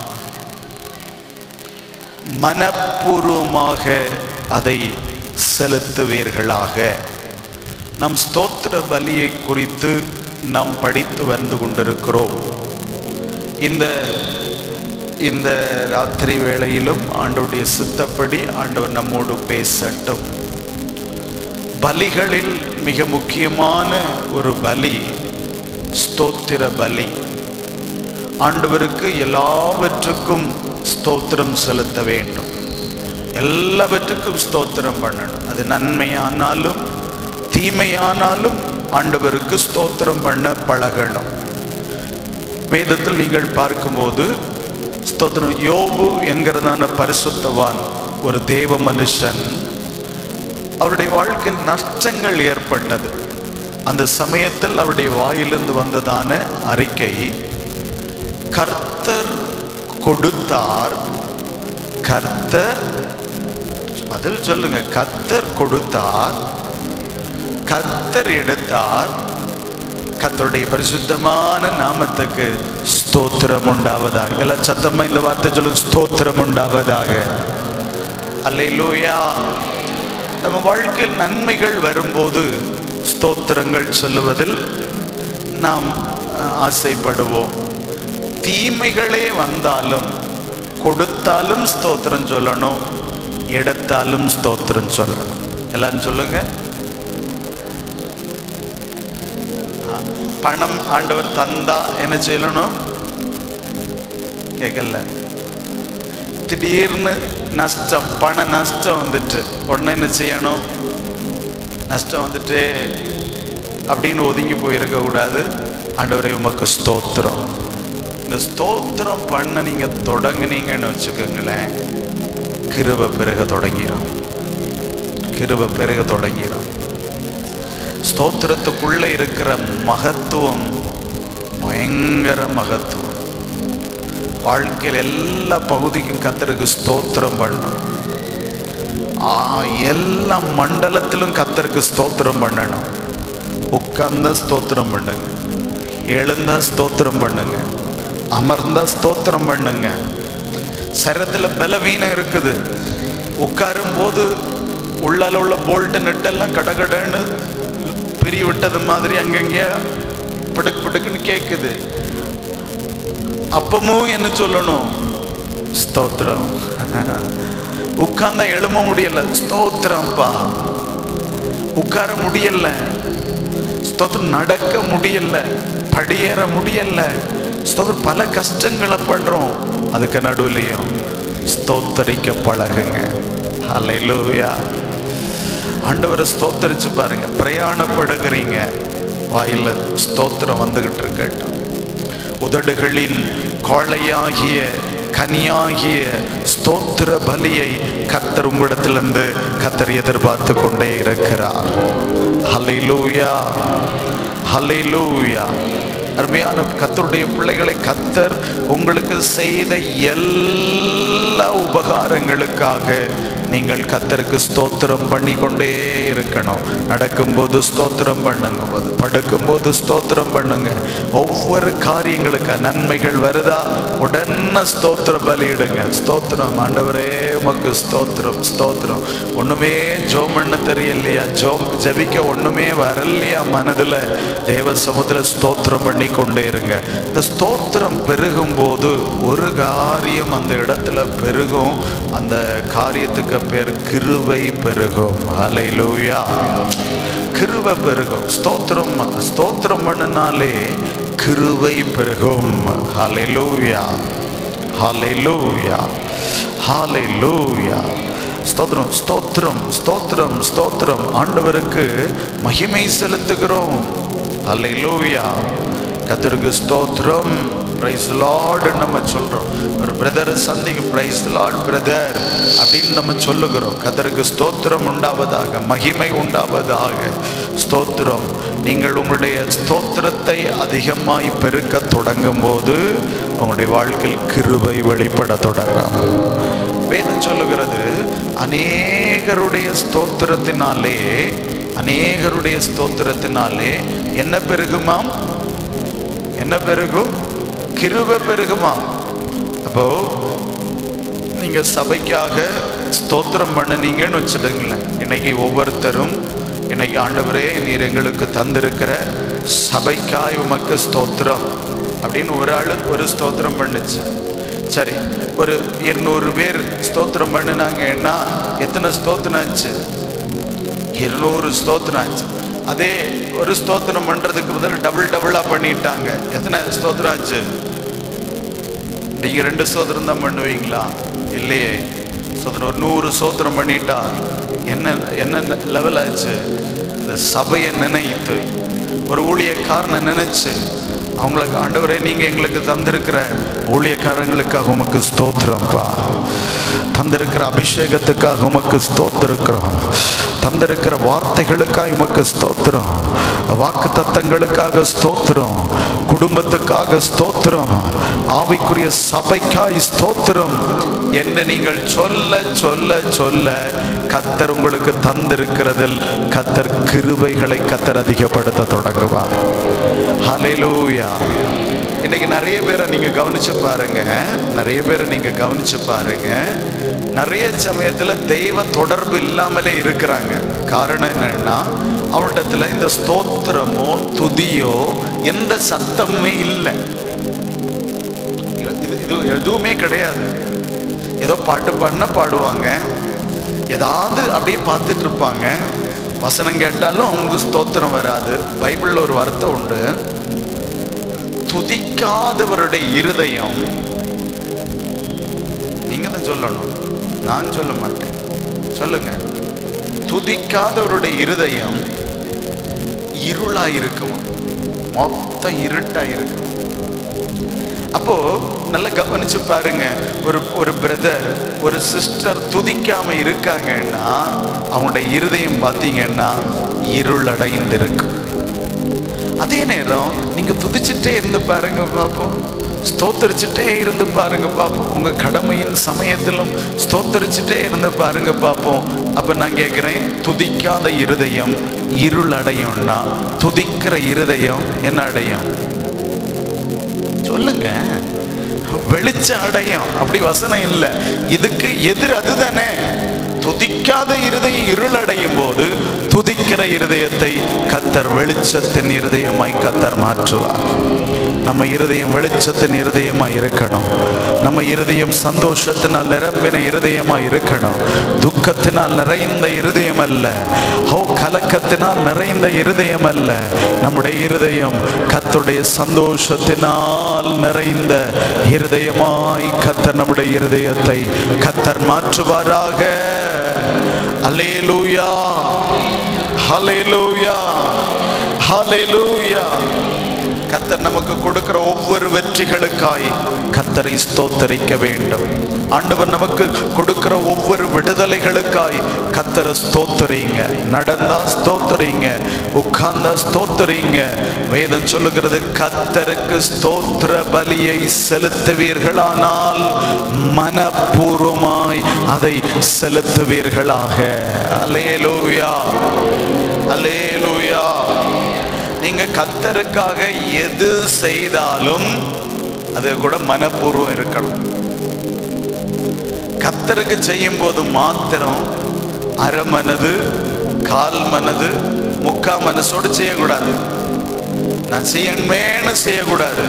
S1: மனப்பூர்வமாக அதை செலுத்துவீர்களாக நம் ஸ்தோத்திர பலியை குறித்து நாம் படித்து வந்து கொண்டிருக்கிறோம் இந்த இந்த ராத்திரி வேளையிலும் ஆண்டவருடைய சித்தப்படி ஆண்டவர் நம்மோடு பேசட்டும் பலிகளில் மிக முக்கியமான ஒரு பலி ஸ்தோத்திர பலி ஆண்டவருக்கு எல்லாவற்றுக்கும் ஸ்தோத்திரம் செலுத்த வேண்டும் எல்லாவற்றுக்கும் ஸ்தோத்திரம் பண்ணணும் அது நன்மையானாலும் தீமையானாலும் ஆண்டவருக்கு ஸ்தோத்திரம் பண்ண பழகணும் வேதத்தில் நீங்கள் பார்க்கும்போது ஸ்தோத்திரம் யோபு என்கிறதான பரிசுத்தவான் ஒரு தேவ மனுஷன் அவருடைய வாழ்க்கையில் நஷ்டங்கள் ஏற்பட்டது அந்த சமயத்தில் அவருடைய வாயிலிருந்து வந்ததான அறிக்கை கர்த்தர் கொடுத்தார் கர்த்தர் பதில் சொல்லுங்க கர்த்தர் கொடுத்தார் கர்த்தர் எடுத்தார் கர்த்தருடைய பரிசுத்தமான நாமத்துக்கு ஸ்தோத்திரம் உண்டாவதாக எல்லாம் சத்தமா இந்த வார்த்தை சொல்லுங்க ஸ்தோத்திரம் உண்டாவதாக அல்லேலூயா நம்ம வாழ்க்கையில் நன்மைகள் வரும்போது ஸ்தோத்திரங்கள் சொல்லுவதில் நாம் அஹ், ஆசைப்படுவோம் தீமைகளே வந்தாலும் கொடுத்தாலும் ஸ்தோத்திரம் சொல்லணும் எடுத்தாலும் ஸ்தோத்திரம் சொல்லணும் எல்லாம் சொல்லுங்க பணம் ஆண்டவர் தந்தா என்ன செய்யணும் கேட்கல திடீர்னு நஷ்டம் பண நஷ்டம் வந்துட்டு உடனே என்ன செய்யணும் நஷ்டம் வந்துட்டு அப்படின்னு ஒதுங்கி போயிருக்க கூடாது ஆண்டவரே உமக்கு ஸ்தோத்திரம் இந்த ஸ்தோத்திரம் பண்ண நீங்க தொடங்குனீங்கன்னு வச்சுக்கோங்களேன் கிருப பிறகு தொடங்கிடும் கிருப பிறகு தொடங்கிடும் ஸ்தோத்திரத்துக்குள்ள இருக்கிற மகத்துவம் பயங்கர மகத்துவம் வாழ்க்கையில் எல்லா பகுதிக்கும் கத்தருக்கு ஸ்தோத்திரம் பண்ணணும் ஆ, எல்லா மண்டலத்திலும் கத்தருக்கு ஸ்தோத்திரம் பண்ணணும் உட்கார்ந்தா ஸ்தோத்திரம் பண்ணுங்க எழுந்தா ஸ்தோத்திரம் பண்ணுங்க அமர்ந்தா ஸ்தோத்திரம் பண்ணுங்க சரத்துல பலவீனம் இருக்குது உட்காரும் போது உள்ளால உள்ள போல்ட் நெட்டெல்லாம் கடகடன்னு பிரி விட்டது மாதிரி அங்கங்கே பிடுக்கு பிடுக்குன்னு கேக்குது அப்பமும் என்ன சொல்லணும் ஸ்தோத்திரம் உட்கார்ந்தா எழும முடியல ஸ்தோத்திரம்ப்பா உட்கார முடியல ஸ்தோத்திரம் நடக்க முடியல படியேற முடியல ஸ்தோத்திரம் பல கஷ்டங்களை பண்றோம் அதுக்கு நடுவுலையும் ஸ்தோத்தரிக்க பழகுங்க ஹalleluya ஆண்டவரை ஸ்தோத்தரிச்சு பாருங்க பிரயாணப்படுகிறீங்க வாயில ஸ்தோத்திரம் வந்துகிட்டு இருக்கட்டும் உதடுகளின் கோழையாகிய கனியாகிய ஸ்தோத்திர பலியை கத்தர் உங்களிடத்திலிருந்து கத்தர் எதிர்பார்த்து கொண்டே இருக்கிறார் ஹalleluya ஹalleluya அருமையான கத்தருடைய பிள்ளைகளை கத்தர் உங்களுக்கு செய்த எல்லா உபகாரங்களுக்காக நீங்கள் கத்தருக்கு ஸ்தோத்திரம் பண்ணி கொண்டே இருக்கணும் நடக்கும்போது ஸ்தோத்திரம் பண்ணுங்க போது படுக்கும்போது ஸ்தோத்திரம் பண்ணுங்க ஒவ்வொரு காரியங்களுக்கு நன்மைகள் வருதா உடனே ஸ்தோத்திர பலியிடுங்க ஸ்தோத்திரம் ஆண்டவரே உமக்கு ஸ்தோத்திரம் ஸ்தோத்திரம் ஒண்ணுமே ஜோம் பண்ண தெரியலையா ஜோம் ஜபிக்க ஒண்ணுமே வரலையா மனதுல தேவ சமுத்திர ஸ்தோத்திரம் பண்ணி கொண்டே இருங்க இந்த ஸ்தோத்திரம் பெருகும் போது ஒரு காரியம் அந்த இடத்துல பெருகும் அந்த காரியத்துக்கு பேர் கிருவை பெருகும் ஹalleluya கிருவை பெருகும் ஸ்தோத்திரம் ஸ்தோத்திரம் பண்ணினாலே கிருவை பெருகும் ஹalleluya ஹalleluya ஹalleluya ஸ்தோத்திரம் ஸ்தோத்திரம் ஸ்தோத்திரம் ஸ்தோத்திரம் ஆண்டவருக்கு மகிமை செலுத்துகிறோம் ஹalleluya கர்த்தருக்கு ஸ்தோத்திரம் பிரைஸ் லார்ட் நம்ம சொல்றோம் ஒரு பிரதர் சந்திக்கு பிரைஸ் லார்ட் பிரதர் அப்படின்னு நம்ம சொல்லுகிறோம் கர்த்தருக்கு ஸ்தோத்திரம் உண்டாவதாக மகிமை உண்டாவதாக ஸ்தோத்திரம் நீங்கள் உங்களுடைய ஸ்தோத்திரத்தை அதிகமாய் பெருக்க தொடங்கும் போது உங்களுடைய வாழ்க்கையில் கிருபை வெளிப்பட தொடங்கும் வேதம் சொல்லுகிறது அநேகருடைய ஸ்தோத்திரத்தினாலே அநேகருடைய ஸ்தோத்திரத்தினாலே என்ன பெருகுமாம் என்ன பெருகும் கிருபை பெருகுமாம் அப்போ நீங்க சபைக்காக ஸ்தோத்திரம் பண்ணுனீங்கன்னு வச்சுடுங்களேன் இன்னைக்கு ஒவ்வொருத்தரும் இன்னைக்கு ஆண்டவரே நீர் எங்களுக்கு தந்திருக்கிற சபைக்காய் உமக்கு ஸ்தோத்திரம் அப்படின்னு ஒரு ஆளு ஒரு ஸ்தோத்திரம் பண்ணுச்சு சரி ஒரு இருநூறு பேர் ஸ்தோத்திரம் பண்ணினாங்கன்னா எத்தனை ஸ்தோத்திரம் ஆச்சு இருநூறு ஸ்தோத்திரம் ஆச்சு அதே ஒரு ஸ்தோத்திரம் பண்றதுக்கு பதில் டபுள் டபுளா பண்ணிட்டாங்க எத்தனை ஸ்தோத்திரம் ஆச்சு நீங்க ரெண்டு ஸ்தோத்திரம் தான் பண்ணுவீங்களா இல்லையே ஸ்தோத்திரம் ஒரு நூறு ஸ்தோத்திரம் பண்ணிட்டா என்ன என்ன லெவல் ஆச்சு இந்த சபையை நினைத்து ஒரு ஊழியக்காரனை நினைச்சு அவங்களுக்கு ஆண்டவரே நீங்க எங்களுக்கு தந்திருக்கிற ஊழியக்காரங்களுக்காக உமக்கு ஸ்தோத்திரம்ப்பா தந்திருக்கிற அபிஷேகத்துக்காக உமக்கு ஸ்தோத்திருக்கிறோம் தந்திருக்கிற வார்த்தைகளுக்காக உமக்கு ஸ்தோத்திரம் வாக்கு தத்தங்களுக்காக ஸ்தோத்திரம் குடும்பத்துக்காக ஸ்தோத்திரம் ஆவிக்குரிய சபைக்காய் ஸ்தோத்திரம் என்று நீங்கள் சொல்ல சொல்ல சொல்ல கத்தர் உங்களுக்கு தந்திருக்கிறதில் கத்தர் கிருபைகளை கத்தர் அதிகப்படுத்த தொடங்குவார் ஹalleluya இன்னைக்கு நிறைய பேரை நீங்க கவனிச்சு பாருங்க நிறைய பேரை நீங்க கவனிச்சு பாருங்க நிறைய சமயத்துல தெய்வ தொடர்பு இல்லாமலே இருக்கிறாங்க காரணம் என்னன்னா அவரிடத்துல இந்த ஸ்தோத்திரமோ துதியோ எந்த சத்தமுமே இல்லை இது இது எதுவுமே கிடையாது ஏதோ பாட்டு பாடினா பாடுவாங்க ஏதாவது அப்படியே பார்த்துட்டு இருப்பாங்க வசனம் கேட்டாலும் அவங்களுக்கு ஸ்தோத்திரம் வராது பைபிள்ல ஒரு வார்த்தை உண்டு துதிக்காதவருடைய இருதயம் நீங்க தான் சொல்லணும் நான் சொல்ல மாட்டேன் சொல்லுங்க துதிக்காதவருடைய இருதயம் இருளா இருக்கும் மொத்தம் இருட்டா இருக்கும் அப்போ நல்லா கவனிச்சு பாருங்க ஒரு ஒரு பிரதர் ஒரு சிஸ்டர் துதிக்காம இருக்காங்கன்னா அவங்களுடைய இருதயம் பார்த்தீங்கன்னா இருளடைந்து இருக்கும் அதே நேரம் நீங்க துதிச்சுட்டே இருந்து பாருங்க பாப்போம் ஸ்தோத்தரிச்சுட்டே இருந்து பாருங்க பாப்போம் உங்க கடமையின் சமயத்திலும் ஸ்தோத்தரிச்சுட்டே இருந்து பாருங்க பாப்போம் அப்ப நான் கேட்கிறேன் துதிக்காத இருதயம் இருள் அடையும்னா துதிக்கிற இருதயம் என்ன அடையும் சொல்லுங்க வெளிச்ச அடையும் அப்படி வசனம் இல்லை இதுக்கு எதிர் அதுதானே துதிக்காத இருதயம் இருள் அடையும் போது துதிக்கிற இருதயத்தை கத்தர் வெளிச்சத்தின் இருதயமாய் கத்தர் மாற்றுவார் நம்ம இருதயம் வெளிச்சத்தின் இருதயமாய் இருக்கணும் நம்ம இருதயம் சந்தோஷத்தினால் நிரம்பின இருதயமாய் இருக்கணும் துக்கத்தினால் நிறைந்த இருதயம் அல்ல ஓ கலக்கத்தினால் நிறைந்த இருதயம் அல்ல நம்முடைய இருதயம் கத்துடைய சந்தோஷத்தினால் நிறைந்த இருதயமாய் கத்தர் நம்முடைய இருதயத்தை கத்தர் மாற்றுவாராக அல்லேலூயா ஹalleluya ஹalleluya கத்தர் நமக்கு கொடுக்கிற ஒவ்வொரு வெற்றிகளுக்காய் கத்தரை ஸ்தோத்தரிக்க வேண்டும் ஆண்டவர் நமக்கு கொடுக்கிற ஒவ்வொரு விடுதலைகளுக்காய் கத்தரை ஸ்தோத்தரிங்க நடந்தா ஸ்தோத்தரிங்க உட்கார்ந்தா ஸ்தோத்தரிங்க வேதம் சொல்லுகிறது கத்தருக்கு ஸ்தோத்திர பலியை செலுத்துவீர்களானால் மனப்பூர்வமாய் அதை செலுத்துவீர்களாக அலேலூயா அலேலூயா நீங்க கத்தருக்காக எது செய்தாலும் அது கூட மனப்பூர்வம் இருக்கணும் கத்தருக்கு செய்யும் போது மாத்திரம் அரை மனது கால் மனது முக்கா மனசோடு செய்யக்கூடாது நான் செய்யணுமேனு செய்யக்கூடாது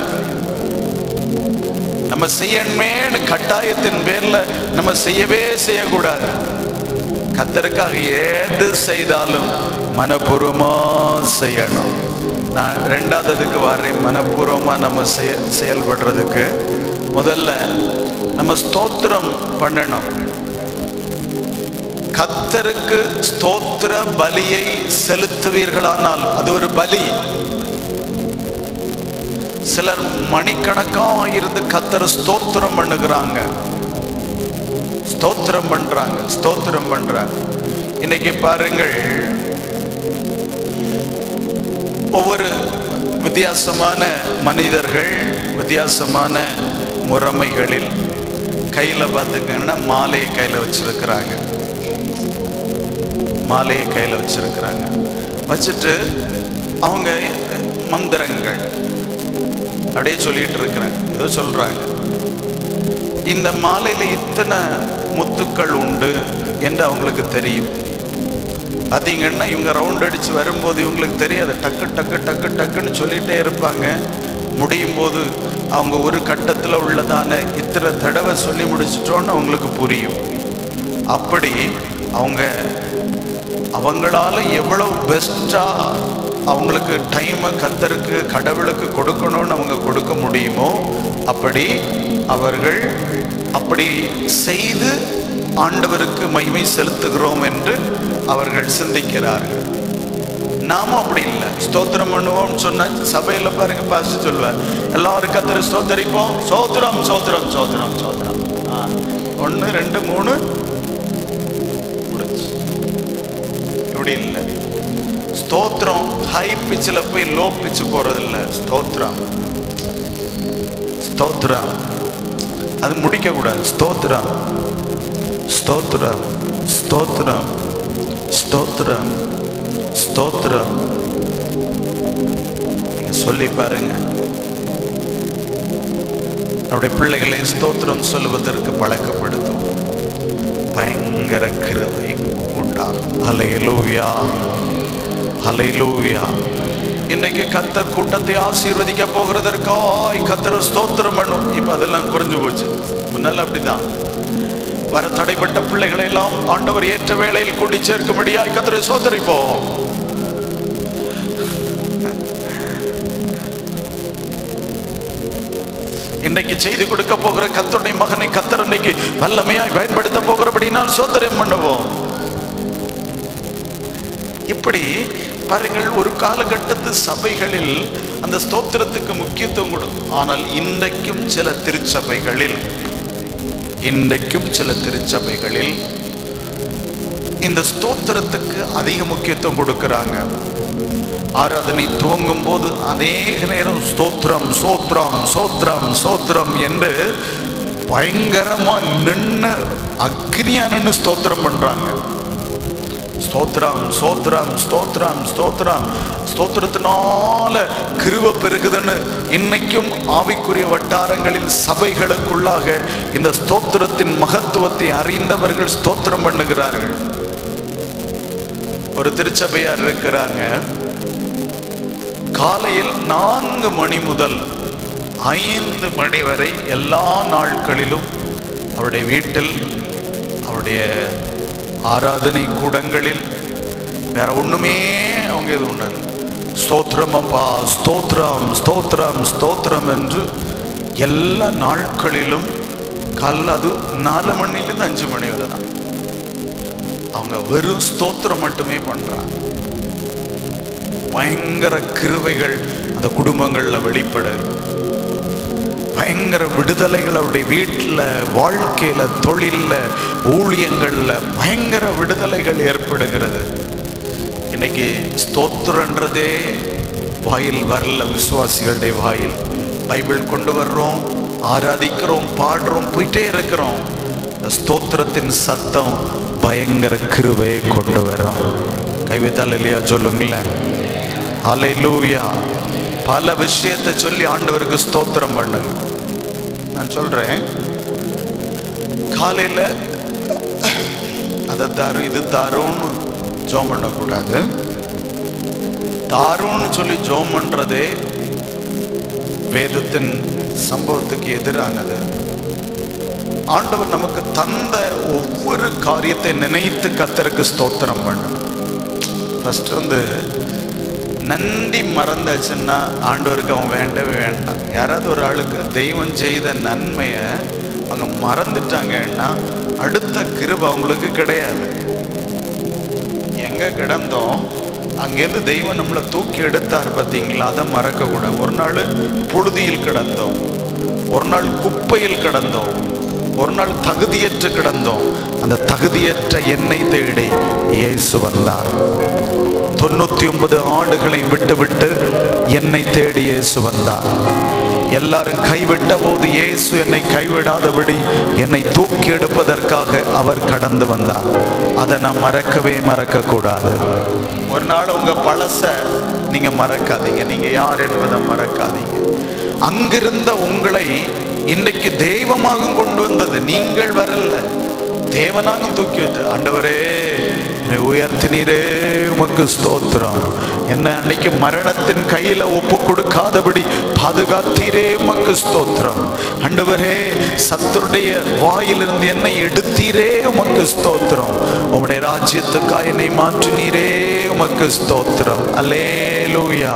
S1: நம்ம செய்யணுமேனு கட்டாயத்தின் பேர்ல நம்ம செய்யவே செய்யக்கூடாது கத்தருக்காக ஏது செய்தாலும் மனப்பூர்வமா செய்யணும் நான் ரெண்டாவதுக்கு வர்றேன் மனப்பூர்வமா நம்ம செய செயல்படுறதுக்கு முதல்ல நம்ம ஸ்தோத்திரம் பண்ணணும் கத்தருக்கு ஸ்தோத்திர பலியை செலுத்துவீர்களானால் அது ஒரு பலி சிலர் மணிக்கணக்கா இருந்து கத்தரை ஸ்தோத்திரம் பண்ணுகிறாங்க ஸ்தோத்திரம் பண்றாங்க ஸ்தோத்திரம் பண்றாங்க இன்னைக்கு பாருங்கள் ஒவ்வொரு வித்தியாசமான மனிதர்கள் வித்தியாசமான முறைமைகளில் கையில பார்த்துக்கங்கன்னா மாலையை கையில வச்சிருக்கிறாங்க மாலையை கையில வச்சிருக்கிறாங்க வச்சுட்டு அவங்க மந்திரங்கள் அப்படியே சொல்லிட்டு இருக்கிறாங்க ஏதோ சொல்றாங்க இந்த மாலையில இத்தனை முத்துக்கள் உண்டு என்று அவங்களுக்கு தெரியும் பார்த்தீங்கன்னா இவங்க ரவுண்ட் அடிச்சு வரும்போது இவங்களுக்கு தெரியாது டக்கு டக்கு டக்கு டக்குன்னு சொல்லிட்டே இருப்பாங்க முடியும் போது அவங்க ஒரு கட்டத்தில் உள்ளதான இத்தனை தடவை சொல்லி முடிச்சிட்டோன்னு அவங்களுக்கு புரியும் அப்படி அவங்க அவங்களால எவ்வளவு பெஸ்டா அவங்களுக்கு டைமை கத்தருக்கு கடவுளுக்கு கொடுக்கணும்னு அவங்க கொடுக்க முடியுமோ அப்படி அவர்கள் அப்படி செய்து ஆண்டவருக்கு மகிமை செலுத்துகிறோம் என்று அவர்கள் சிந்திக்கிறார்கள் நாமும் அப்படி இல்லை ஸ்தோத்திரம் பண்ணுவோம் சொன்ன சபையில பாருங்க பாச சொல்லுவார் எல்லாரும் கத்திர ஸ்தோத்தரிப்போம் சோத்திரம் சோத்திரம் சோத்திரம் சோத்திரம் ஆ, ஒண்ணு ரெண்டு மூணு முடிச்சு இப்படி இல்லை ஸ்தோத்திரம் ஹை பிச்சில் போய் லோ பிச்சு போறது இல்லை ஸ்தோத்திரம் ஸ்தோத்திரம் அது முடிக்க கூடாது ஸ்தோத்திரம் ஸ்தோத்திரம் ஸ்தோத்திரம் ஸ்தோத்திரம் ஸ்தோத்திரம் நீங்க சொல்லி பாருங்க அவருடைய பிள்ளைகளை ஸ்தோத்திரம் சொல்லுவதற்கு பழக்கப்படுத்தும் பயங்கர கிருபை உண்டாகும் அலையலூயா அலையலூயா இன்னைக்கு கத்தர் கூட்டத்தை ஆசீர்வதிக்க போகிறதற்காய் கத்தர் ஸ்தோத்திரம் பண்ணும் இப்ப அதெல்லாம் குறைஞ்சு போச்சு முன்னால அப்படிதான் வர தடைப்பட்ட பிள்ளைகளை எல்லாம் ஆண்டவர் ஏற்ற வேளையில் கூட்டி சேர்க்கும்படியாய் கத்தரை சோதரிப்போம் இன்றைக்கு செய்து கொடுக்க போகிற கத்தருடைய மகனை கத்தர் இன்னைக்கு வல்லமையாய் பயன்படுத்த போகிறபடினால் சோதரம் பண்ணுவோம் இப்படி பாருங்கள் ஒரு காலகட்டத்து சபைகளில் அந்த ஸ்தோத்திரத்துக்கு முக்கியத்துவம் கொடுக்கும் ஆனால் இன்றைக்கும் சில திருச்சபைகளில் இன்றைக்கும் சில திருச்சபைகளில் இந்த ஸ்தோத்திரத்துக்கு அதிக முக்கியத்துவம் கொடுக்கிறாங்க ஆராதனை துவங்கும் போது அநேக நேரம் ஸ்தோத்திரம் சோத்ரம் சோத்ரம் சோத்ரம் என்று பயங்கரமா நின்று அக்னியா நின்று ஸ்தோத்திரம் பண்றாங்க ஸ்தோத்திரம் ஸ்தோத்திரம் ஸ்தோத்திரம் ஸ்தோத்திரம் ஸ்தோத்திரத்தினால கிருப பெருகுதுன்னு இன்னைக்கும் ஆவிக்குரிய வட்டாரங்களில் சபைகளுக்குள்ளாக இந்த ஸ்தோத்திரத்தின் மகத்துவத்தை அறிந்தவர்கள் ஸ்தோத்திரம் பண்ணுகிறார்கள் ஒரு திருச்சபையார் இருக்கிறாங்க காலையில் நான்கு மணி முதல் ஐந்து மணி வரை எல்லா நாட்களிலும் அவருடைய வீட்டில் அவருடைய ஆராதனை கூடங்களில் வேற ஒண்ணுமே அவங்க இது உணர் ஸ்தோத்திரம் அப்பா ஸ்தோத்திரம் ஸ்தோத்திரம் ஸ்தோத்திரம் என்று எல்லா நாட்களிலும் காலைல அது நாலு மணிலேருந்து அஞ்சு மணி வரை தான் அவங்க வெறும் ஸ்தோத்திரம் மட்டுமே பண்றாங்க பயங்கர கிருவைகள் அந்த குடும்பங்கள்ல வெளிப்படுது பயங்கர விடுதலைகள் அவருடைய வீட்டில் வாழ்க்கையில தொழில்ல ஊழியங்கள்ல பயங்கர விடுதலைகள் ஏற்படுகிறது இன்னைக்கு ஸ்தோத்திரன்றதே வாயில் வரல விசுவாசிகளுடைய வாயில் பைபிள் கொண்டு வர்றோம் ஆராதிக்கிறோம் பாடுறோம் போயிட்டே இருக்கிறோம் இந்த ஸ்தோத்திரத்தின் சத்தம் பயங்கர கிருபையை கொண்டு வரும் கைவித்தால் இல்லையா சொல்லுங்களேன் அலையிலூயா பல விஷயத்தை சொல்லி ஆண்டவருக்கு ஸ்தோத்திரம் பண்ணுங்க நான் சொல்றேன் காலையில அதை தாரும் இது தாரும்னு ஜோம் பண்ணக்கூடாது தாரும்னு சொல்லி ஜோம் பண்றதே வேதத்தின் சம்பவத்துக்கு எதிரானது ஆண்டவர் நமக்கு தந்த ஒவ்வொரு காரியத்தை நினைத்து கத்தருக்கு ஸ்தோத்திரம் பண்ணணும் ஃபர்ஸ்ட் வந்து நன்றி மறந்தாச்சுன்னா ஆண்டவருக்கு அவன் வேண்டவே வேண்டாம் யாராவது ஒரு ஆளுக்கு தெய்வம் செய்த நன்மையை அவங்க மறந்துட்டாங்கன்னா அடுத்த கிருப அவங்களுக்கு கிடையாது எங்க கிடந்தோம் அங்கேருந்து தெய்வம் நம்மளை தூக்கி எடுத்தார் பார்த்தீங்களா அதை மறக்க கூடாது ஒரு நாள் புழுதியில் கிடந்தோம் ஒரு நாள் குப்பையில் கிடந்தோம் ஒரு நாள் தகுதியற்று கிடந்தோம் அந்த தகுதியற்ற என்னை தேடி இயேசு வந்தார் தொண்ணூத்தி ஒன்பது ஆண்டுகளை விட்டு விட்டு என்னை தேடி இயேசு வந்தார் எல்லாரும் கைவிட்ட போது இயேசு என்னை கைவிடாதபடி என்னை தூக்கி எடுப்பதற்காக அவர் கடந்து வந்தார் அதை நான் மறக்கவே மறக்க கூடாது ஒரு நாள் உங்க பழச நீங்க மறக்காதீங்க நீங்க யார் என்பதை மறக்காதீங்க அங்கிருந்த உங்களை இன்றைக்கு தெய்வமாக கொண்டு வந்தது நீங்கள் வரல தேவனாக தூக்கி வச்சு ஆண்டவரே என்னை உயர்த்தினீரே உமக்கு ஸ்தோத்திரம் என்ன அன்னைக்கு மரணத்தின் கையில ஒப்பு கொடுக்காதபடி பாதுகாத்தீரே உமக்கு ஸ்தோத்திரம் ஆண்டவரே சத்துருடைய வாயிலிருந்து என்னை எடுத்தீரே உமக்கு ஸ்தோத்திரம் உம்முடைய ராஜ்யத்துக்காக என்னை மாற்றினீரே உமக்கு ஸ்தோத்திரம் அலேலூயா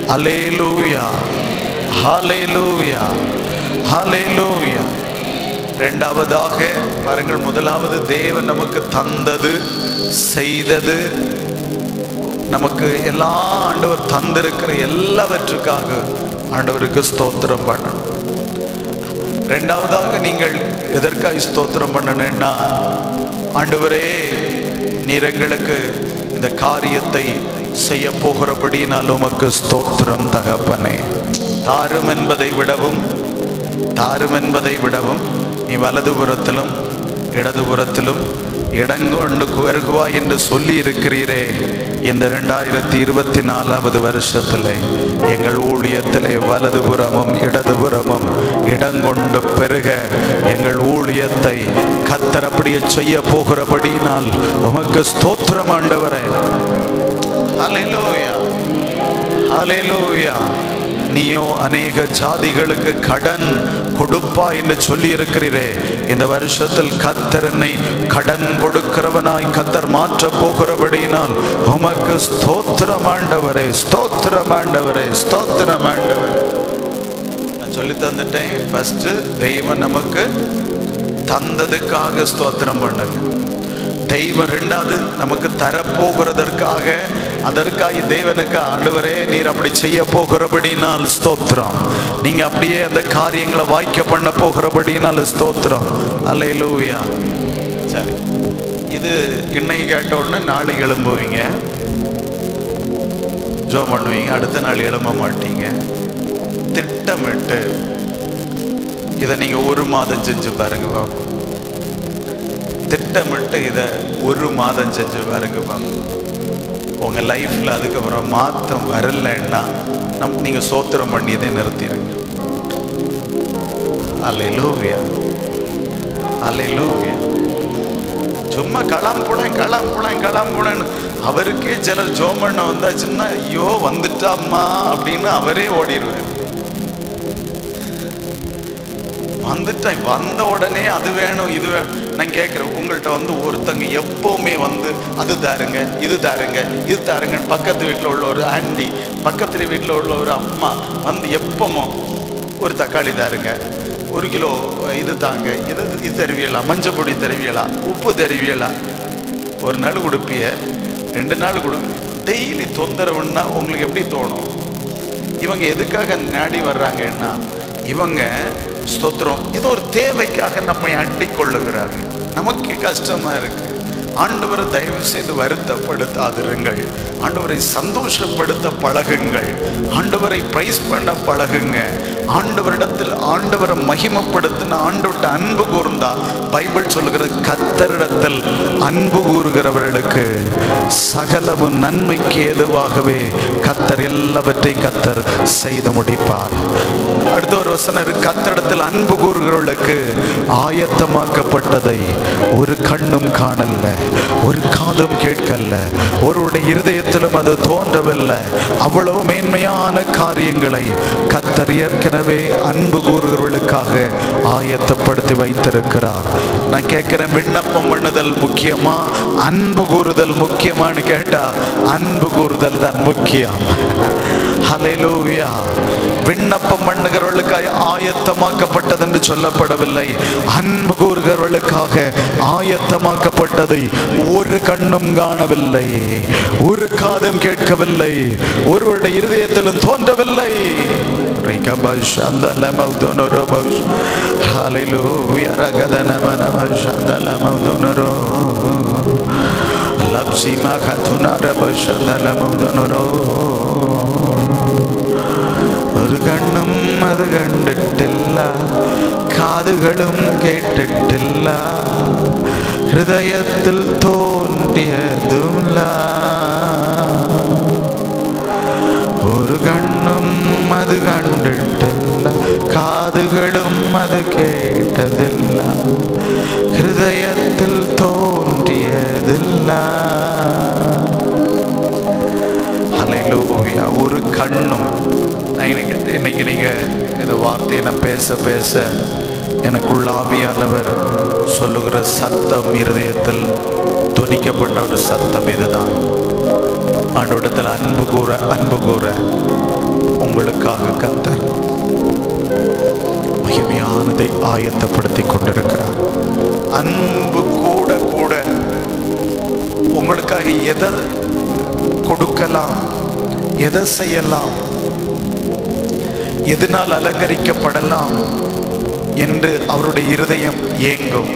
S1: அலேலூயா ஹalleluya ஹalleluya இரண்டாவதாக பாருங்கள் முதலாவது தேவன் நமக்கு தந்தது செய்தது நமக்கு எல்லா ஆண்டவர் தந்திருக்கிற எல்லாவற்றுக்காக ஆண்டவருக்கு ஸ்தோத்திரம் பண்ணணும் ரெண்டாவதாக நீங்கள் எதற்காக ஸ்தோத்திரம் பண்ணணும்னா ஆண்டவரே நீர் எங்களுக்கு இந்த காரியத்தை செய்ய போகிறபடினால் உமக்கு ஸ்தோத்திரம் தகப்பனே தாரும் என்பதை விடவும் தாரும் என்பதை விடவும் நீ வலதுபுறத்திலும் இடதுபுறத்திலும் இடங்கொண்டு வருகுவா என்று சொல்லி இருக்கிறீரே இந்த ரெண்டாயிரத்தி இருபத்தி நாலாவது வருஷத்திலே எங்கள் ஊழியத்திலே வலதுபுறமும் இடதுபுறமும் இடங்கொண்டு பெருக எங்கள் ஊழியத்தை கத்தர் அப்படியே செய்ய போகிறபடினால் உமக்கு ஸ்தோத்திரம் ஆண்டவரே ஹalleluya ஹalleluya நீயோ அநேக ஜாதிகளுக்கு கடன் கொடுப்பா என்று சொல்லி இருக்கிறீரே இந்த வருஷத்தில் கத்தரனை கடன் கொடுக்கிறவனாய் கத்தர் மாற்ற போகிறபடியினால் உமக்கு ஸ்தோத்திரம் ஆண்டவரே ஸ்தோத்திரம் ஆண்டவரே ஸ்தோத்திரம் ஆண்டவரே நான் சொல்லி தந்துட்டேன் ஃபர்ஸ்ட் தெய்வம் நமக்கு தந்ததுக்காக ஸ்தோத்திரம் பண்ணுங்க தெய்வம் ரெண்டாவது நமக்கு தரப்போகிறதற்காக அதற்காக தேவனுக்கு ஆண்டவரே நீர் அப்படி செய்ய போகிறபடினால் ஸ்தோத்திரம் நீங்க அப்படியே அந்த காரியங்களை வாய்க்க பண்ண போகிறபடினால் ஸ்தோத்திரம் அல்லேலூயா சரி இது இன்னைக்கு கேட்ட உடனே நாளை எழும்புவீங்க ஜோ பண்ணுவீங்க அடுத்த நாள் எழும்ப மாட்டீங்க திட்டமிட்டு இதை நீங்க ஒரு மாதம் செஞ்சு பாருங்க பாப்போம் திட்டமிட்டு இதை ஒரு மாதம் செஞ்சு பாருங்க பாப்போம் உங்க லைஃப்ல அதுக்கப்புறம் மாற்றம் வரலைன்னா நம் நீங்க சோத்திரம் பண்ணியதை நிறுத்திடுங்க அல்லேலூயா அல்லேலூயா சும்மா களம் புடன் களம் புடன் களம் புடன் அவருக்கே சிலர் ஜோமண்ண வந்தாச்சுன்னா ஐயோ வந்துட்டாம்மா அப்படின்னு அவரே ஓடிடுவார் வந்துட்டேன் வந்த உடனே அது வேணும் இது வேணும் நான் கேட்குறேன் உங்கள்கிட்ட வந்து ஒருத்தங்க எப்பவுமே வந்து அது தாருங்க இது தாருங்க இது தாருங்க பக்கத்து வீட்டில் உள்ள ஒரு ஆண்டி பக்கத்து வீட்டில் உள்ள ஒரு அம்மா வந்து எப்பவும் ஒரு தக்காளி தாருங்க ஒரு கிலோ இது தாங்க இது இது தருவியலா மஞ்சள் பொடி தருவியலா உப்பு தருவியலா ஒரு நாள் கொடுப்பிய ரெண்டு நாள் கொடு டெய்லி தொந்தரவுன்னா உங்களுக்கு எப்படி தோணும் இவங்க எதுக்காக நாடி வர்றாங்கன்னா இவங்க ஸ்தோத்திரம் இது ஒரு தேவைக்காக நம்மை அண்டிக் கொள்ளுகிறார்கள் நமக்கு கஷ்டமா இருக்கு ஆண்டவரை தயவு செய்து வருத்தப்படுத்தாதிருங்கள் ஆண்டவரை சந்தோஷப்படுத்த பழகுங்கள் ஆண்டவரை பிரைஸ் பண்ண பழகுங்க ஆண்டவரிடத்தில் ஆண்டவரை மகிமைப்படுத்தின ஆண்டவர்கிட்ட அன்பு கூர்ந்தா பைபிள் சொல்லுகிறது கத்தரிடத்தில் அன்பு கூறுகிறவர்களுக்கு சகலமும் நன்மைக்கு ஏதுவாகவே கத்தர் எல்லாவற்றையும் கத்தர் செய்து முடிப்பார் அடுத்த ஒரு வசனம் இருக்கு கத்தரிடத்தில் அன்பு கூறுகிறவர்களுக்கு ஆயத்தமாக்கப்பட்டதை ஒரு கண்ணும் காணல ஒரு காதும் கேட்கல ஒருவருடைய இருதயத்திலும் அது தோன்றவில்லை அவ்வளவு மேன்மையான காரியங்களை கத்தர் ஏற்கனவே அன்பு கூறுகிறவர்களுக்காக ஆயத்தப்படுத்தி வைத்திருக்கிறார் நான் கேட்கிறேன் விண்ணப்பம் பண்ணுதல் முக்கியமா அன்பு கூறுதல் முக்கியமான்னு கேட்டா அன்பு கூறுதல் தான் முக்கியம் ஹalleluya விண்ணப்பம் பண்ணுகிறவர்களுக்காக ஆயத்தமாக்கப்பட்டது என்று சொல்லப்படவில்லை அன்பு கூறுகிறவர்களுக்காக ஆயத்தமாக்கப்பட்டதை ஒரு கண்ணும் காணவில்லை ஒரு காதும் கேட்கவில்லை ஒருவருடைய இருதயத்திலும் தோன்றவில்லை Hallelujah. Lapsima katuna rabashandalamudanoro ഒരു കണ്ണും അത് കണ്ടിട്ടില്ല കാതുകളും കേട്ടിട്ടില്ല ഹൃദയത്തിൽ തോന്നിയതുമില്ല ഒരു കണ്ണും അത് കണ്ടിട്ടില്ല കാതുകളും അത് കേട്ടതില്ല ഹൃദയത്തിൽ തോന്നിയതില്ല ஹalleluya ஒரு கண்ணும் நான் இன்னைக்கு இன்னைக்கு நீங்க இந்த வார்த்தையை நான் பேச பேச எனக்குள்ள ஆவியானவர் சொல்லுகிற சத்தம் இருதயத்தில் துணிக்கப்பட்ட ஒரு சத்தம் இதுதான் ஆண்டோடத்தில் அன்பு கூற அன்பு கூற உங்களுக்காக கத்தர் மகிமையானதை ஆயத்தப்படுத்தி கொண்டிருக்கிறார் அன்பு கூட கூட உங்களுக்காக எதை கொடுக்கலாம் எதை செய்யலாம் எதனால் அலங்கரிக்கப்படலாம் என்று அவருடைய இருதயம் ஏங்கும்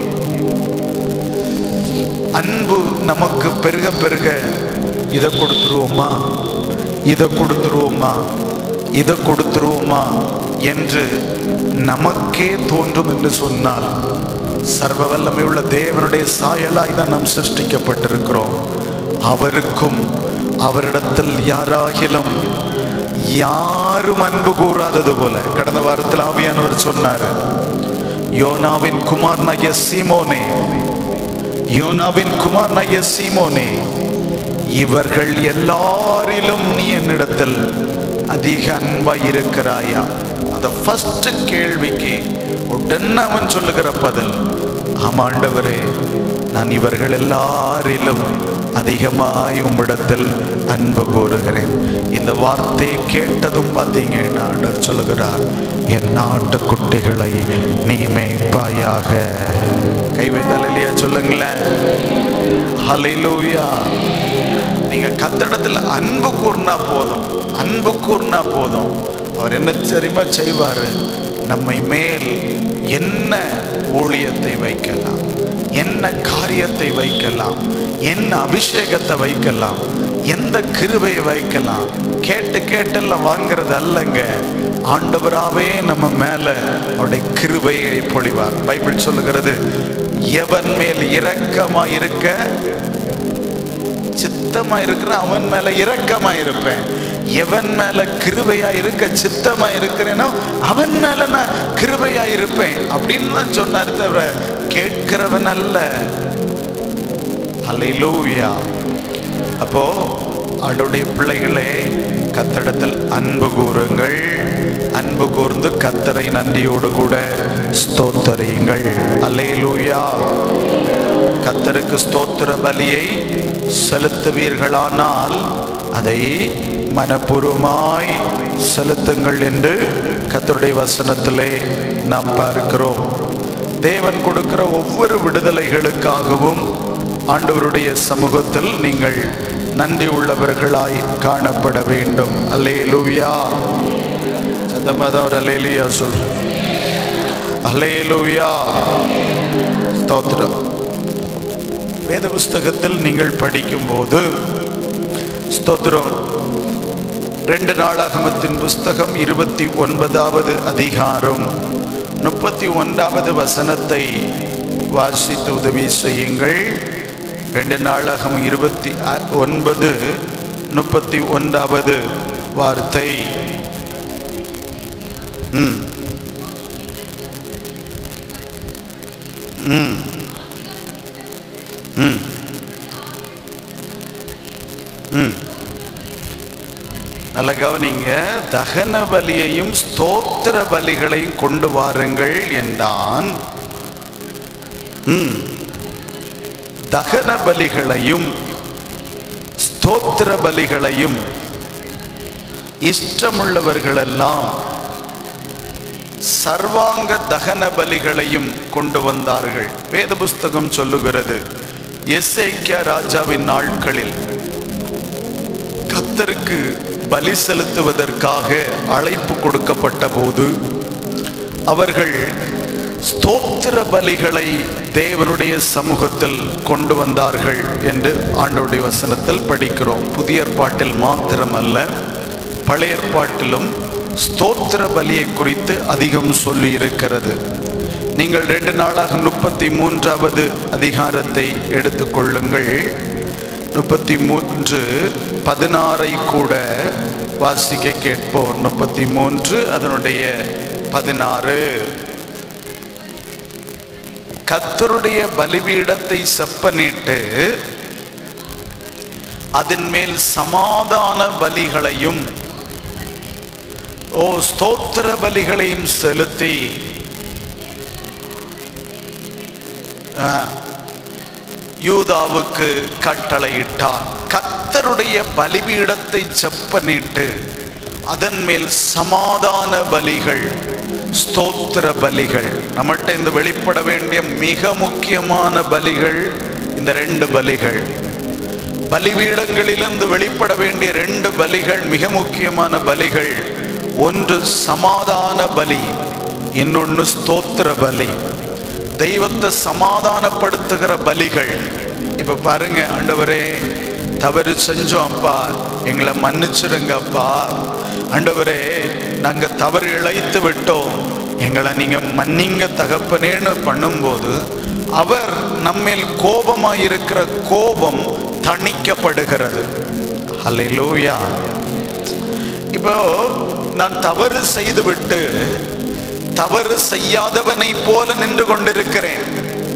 S1: அன்பு நமக்கு பெருக பெருக இதை கொடுத்துருவோமா இதை கொடுத்துருவோமா இதை கொடுத்துருவோமா என்று நமக்கே தோன்றும் என்று சொன்னால் சர்வ வல்லமை உள்ள தேவனுடைய சாயலாய் தான் நாம் சிருஷ்டிக்கப்பட்டிருக்கிறோம் அவருக்கும் அவரிடத்தில் யாராகிலும் யாரும் அன்பு கூறாதது போல கடந்த வாரத்தில் ஆவியானவர் சொன்னார் யோனாவின் குமாரனாகிய சீமோனே யோனாவின் குமாரனாகிய சீமோனே இவர்கள் எல்லாரிலும் நீ என்னிடத்தில் அதிக அன்பாய் இருக்கிறாயா அந்த ஃபர்ஸ்ட் கேள்விக்கு உடனே அவன் சொல்லுகிற பதில் ஆமாண்டவரே நான் இவர்கள் எல்லாரிலும் அதிகமாய் உம்மிடத்தில் அன்பு கூறுகிறேன் இந்த வார்த்தையை கேட்டதும் பார்த்தீங்கன்னா ஆண்டவர் சொல்லுகிறார் என் நாட்டு குட்டிகளை நீ மேய்ப்பாயாக கை வைத்தால் இல்லையா சொல்லுங்களேன் ஹalleluya நீங்க கத்தடத்துல அன்பு கூர்னா போதும் அன்பு கூர்னா போதும் அவர் என்ன தெரியுமா செய்வாரு நம்மை மேல் என்ன ஊழியத்தை வைக்கலாம் என்ன காரியத்தை வைக்கலாம் என்ன அபிஷேகத்தை வைக்கலாம் எந்த கிருபையை வைக்கலாம் கேட்டு கேட்டெல்லாம் வாங்குறது அல்லங்க ஆண்டவராவே நம்ம மேல அவருடைய கிருபையை பொழிவார் பைபிள் சொல்லுகிறது எவன் மேல் இரக்கமா இருக்க சித்தமா இருக்கிற அவன் மேல இரக்கமா இருப்பேன் எவன் மேல கிருபையா இருக்க சித்தமா இருக்கிறேனோ அவன் மேல நான் கிருபையா இருப்பேன் அப்படின்னு தான் சொன்னார் தவிர கேட்கிறவன் அல்ல அல்லேலூயா அப்போ ஆண்டுடைய பிள்ளைகளே கத்தடத்தில் அன்பு கூறுங்கள் அன்பு கூர்ந்து கத்தரை நன்றியோடு கூட ஸ்தோத்தரியுங்கள் அல்லேலூயா கத்தருக்கு ஸ்தோத்திர பலியை செலுத்துவீர்களானால் அதை மனப்பூர்வமாய் செலுத்துங்கள் என்று கத்தருடைய வசனத்திலே நாம் பார்க்கிறோம் தேவன் கொடுக்கிற ஒவ்வொரு விடுதலைகளுக்காகவும் ஆண்டவருடைய சமூகத்தில் நீங்கள் நன்றி உள்ளவர்களாய் காணப்பட வேண்டும் அல்லேலூயா சத்தமாக ஒரு அல்லேலூயா சொல் அல்லேலூயா ஸ்தோத்திரம் வேத புஸ்தகத்தில் நீங்கள் படிக்கும்போது ஸ்தோத்திரம் ரெண்டு நாளாகமத்தின் புஸ்தகம் இருபத்தி ஒன்பதாவது அதிகாரம் முப்பத்தி ஒன்றாவது வசனத்தை வாசித்து உதவி செய்யுங்கள் ரெண்டு நாளாகம் இருபத்தி அ- ஒன்பது முப்பத்தி ஒன்றாவது வார்த்தை ம் ம் ம் ம் நல்ல கவனிங்க தகன பலியையும் ஸ்தோத்திர பலிகளையும் கொண்டு வாருங்கள் என்றான் ம். தகன பலிகளையும் ஸ்தோத்திர பலிகளையும் இஷ்டமுள்ளவர்களெல்லாம் சர்வாங்க தகன பலிகளையும் கொண்டு வந்தார்கள் வேத புஸ்தகம் சொல்லுகிறது எஸ்ஐக்கியா ராஜாவின் நாட்களில் கத்தருக்கு பலி செலுத்துவதற்காக அழைப்பு கொடுக்கப்பட்ட போது அவர்கள் ஸ்தோத்திர பலிகளை தேவனுடைய சமூகத்தில் கொண்டு வந்தார்கள் என்று ஆண்டவருடைய வசனத்தில் படிக்கிறோம் புதிய ஏற்பாட்டில் மாத்திரமல்ல பழைய ஏற்பாட்டிலும் ஸ்தோத்திர பலியை குறித்து அதிகம் சொல்லி இருக்கிறது நீங்கள் ரெண்டு நாளாக முப்பத்தி மூன்றாவது அதிகாரத்தை எடுத்துக்கொள்ளுங்கள் முப்பத்தி மூன்று பதினாறை கூட வாசிக்க கேட்போம் முப்பத்தி மூன்று அதனுடைய பதினாறு கத்தருடைய பலிபீடத்தை செப்பனிட்டு அதன் மேல் சமாதான பலிகளையும் ஓ ஸ்தோத்திர பலிகளையும் செலுத்தி ஆ, யூதாவுக்கு கட்டளையிட்டார் கத்தருடைய பலிபீடத்தை செப்பனிட்டு அதன் மேல் சமாதான பலிகள் ஸ்தோத்திர பலிகள் நம்மகிட்ட இந்த வெளிப்பட வேண்டிய மிக முக்கியமான பலிகள் இந்த ரெண்டு பலிகள் பலிபீடங்களிலிருந்து வெளிப்பட வேண்டிய ரெண்டு பலிகள் மிக முக்கியமான பலிகள் ஒன்று சமாதான பலி இன்னொன்று ஸ்தோத்திர பலி தெய்வத்தை சமாதானப்படுத்துகிற பலிகள் இப்ப பாருங்க ஆண்டவரே தவறு செஞ்சோம் அப்பா எங்களை மன்னிச்சிருங்க அப்பா ஆண்டவரே நாங்க தவறு இழைத்து விட்டோம் எங்களை நீங்க மன்னிங்க தகப்பனேன்னு பண்ணும்போது அவர் நம்மேல் கோபமாய் இருக்கிற கோபம் தணிக்கப்படுகிறது ஹalleluya இப்போ நான் தவறு செய்துவிட்டு தவறு செய்யாதவனை போல நின்று கொண்டிருக்கிறேன்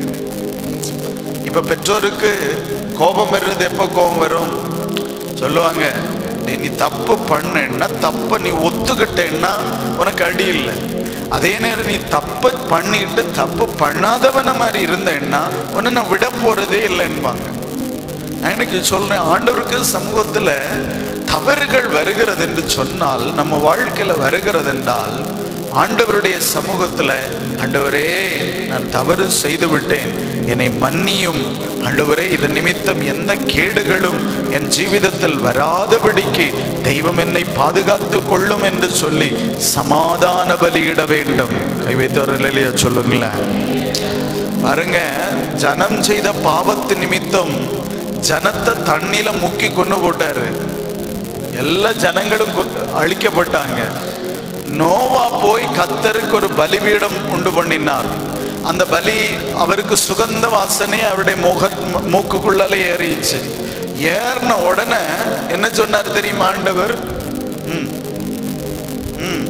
S1: இப்ப பெற்றோருக்கு கோபம் வருது எப்ப கோபம் வரும் சொல்லுவாங்க "டேய், நீ தப்பு பண்ணேன்னா தப்ப நீ ஒத்துக்கிட்டேன்னா உனக்கு அடி இல்லை அதே நேரம் நீ தப்பு பண்ணிட்டு தப்பு பண்ணாதவன மாதிரி இருந்தேன்னா உன்னை நான் விட போறதே இல்லைன்பாங்க நான் எனக்கு சொல்றேன் ஆண்டவருக்கு சமூகத்துல தவறுகள் வருகிறது என்று சொன்னால் நம்ம வாழ்க்கையில வருகிறது என்றால் ஆண்டவருடைய சமூகத்துல ஆண்டவரே நான் தவறு செய்து விட்டேன் என்னை மன்னியும் ஆண்டவரே இது நிமித்தம் எந்த கேடுகளும் என் ஜீவிதத்தில் வராதபடிக்கு தெய்வம் என்னை பாதுகாத்து கொள்ளும் என்று சொல்லி சமாதான பலியிட வேண்டும் கை வைத்தவர்கள் இல்லையா சொல்லுங்களேன் பாருங்க ஜனம் செய்த பாவத்து நிமித்தம் ஜனத்தை தண்ணில முக்கி கொண்டு போட்டாரு எல்லா ஜனங்களும் கொ- அழிக்கப்பட்டாங்க நோவா போய் கத்தருக்கு ஒரு பலிபீடம் உண்டு பண்ணினார் அந்த பலி அவருக்கு சுகந்த வாசனை அவருடைய முக மூக்குக்குள்ளால ஏறிச்சு ஏறின உடனே என்ன சொன்னார் தெரியுமா ஆண்டவர் ம். ம்.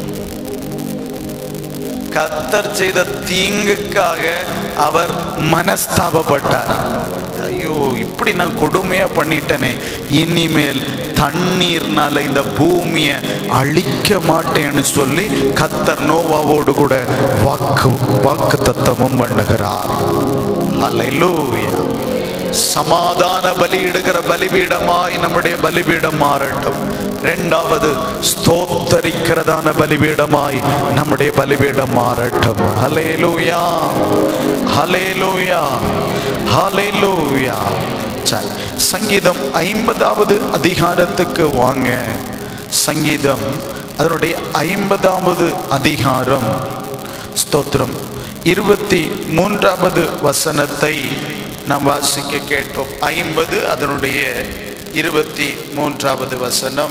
S1: கத்தர் செய்த தீங்குக்காக அவர் மனஸ்தாபப்பட்டார் ஐயோ இப்படி நான் கொடுமையா பண்ணிட்டேனே இனிமேல் தண்ணீர்னால இந்த பூமியை அழிக்க மாட்டேன்னு சொல்லி கத்தர் நோவாவோடு கூட வாக்கு வாக்கு தத்தமும் பண்ணுகிறார் ஹalleluya சமாதான பலியிடுகிற பலிபீடமாய் நம்முடைய பலிபீடம் மாறட்டும் இரண்டாவது ஸ்தோத்தரிக்கிறதான பலிபீடமாய் நம்முடைய பலிபீடம் மாறட்டும் ஹலேலூயா ஹலேலூயா ஹலேலூயா சரி சங்கீதம் ஐம்பதாவது அதிகாரத்துக்கு வாங்க சங்கீதம் அதனுடைய ஐம்பதாவது அதிகாரம் ஸ்தோத்திரம் இருபத்தி மூன்றாவது வசனத்தை நாம் வாசிக்க கேட்போம் ஐம்பது அதனுடைய இருபத்தி மூன்றாவது வசனம்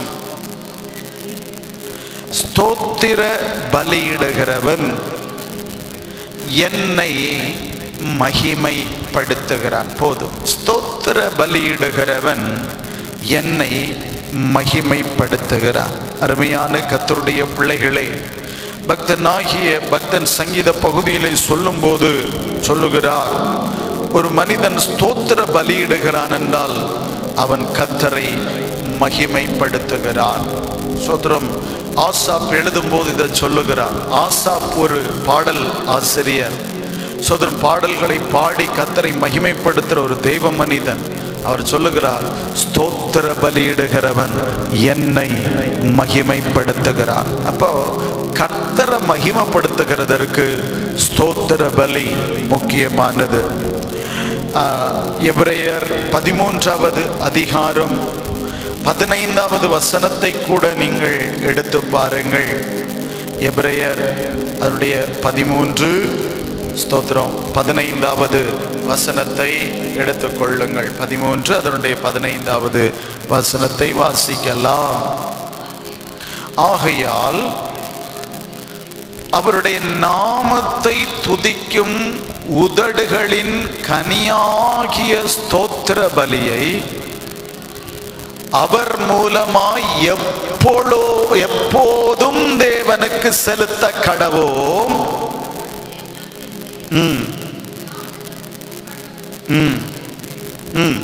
S1: ஸ்தோத்திர பலியிடுகிறவன் என்னை மகிமைப்படுத்துகிறான் போதும் ஸ்தோத்திர பலியிடுகிறவன் என்னை மகிமைப்படுத்துகிறான் அருமையான கத்தருடைய பிள்ளைகளே பக்தனாகிய பக்தன் சங்கீத பகுதியிலே சொல்லும்போது சொல்லுகிறார் ஒரு மனிதன் ஸ்தோத்திர பலியிடுகிறான் என்றால் அவன் கத்தரை மகிமைப்படுத்துகிறான் சோத்திரம் ஆசாப் எழுதும்போது இதை சொல்லுகிறார் ஆசாப் ஒரு பாடல் ஆசிரியர் சோதரன் பாடல்களை பாடி கத்தரை மகிமைப்படுத்துகிற ஒரு தெய்வ மனிதன் அவர் சொல்லுகிறார் ஸ்தோத்திர பலியிடுகிறவன் என்னை மகிமைப்படுத்துகிறான் அப்போ கத்தரை மகிமைப்படுத்துகிறதற்கு ஸ்தோத்திர பலி முக்கியமானது ஆஹ், எபிரெயர் பதிமூன்றாவது அதிகாரம் பதினைந்தாவது வசனத்தை கூட நீங்கள் எடுத்து பாருங்கள் எபிரெயர் அதனுடைய பதிமூன்று ஸ்தோத்திரம் பதினைந்தாவது வசனத்தை எடுத்துக்கொள்ளுங்கள் பதிமூன்று அதனுடைய பதினைந்தாவது வசனத்தை வாசிக்கலாம் ஆகையால் அவருடைய நாமத்தை துதிக்கும் உதடுகளின் கனியாகிய ஸ்தோத்திர பலியை அவர் மூலமாய் எப்பொழோ எப்போதும் தேவனுக்கு செலுத்த கடவோம் ம். ம். ம்.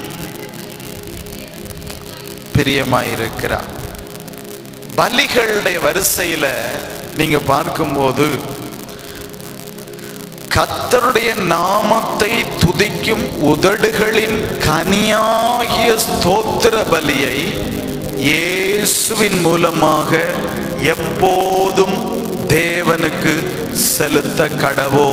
S1: பிரியமாயிருக்கிறார் பலிகளுடைய வரிசையில நீங்க பார்க்கும்போது கத்தருடைய நாமத்தை துதிக்கும் உதடுகளின் கனியாகிய ஸ்தோத்திர பலியை இயேசுவின் மூலமாக எப்போதும் தேவனுக்கு செலுத்த கடவோ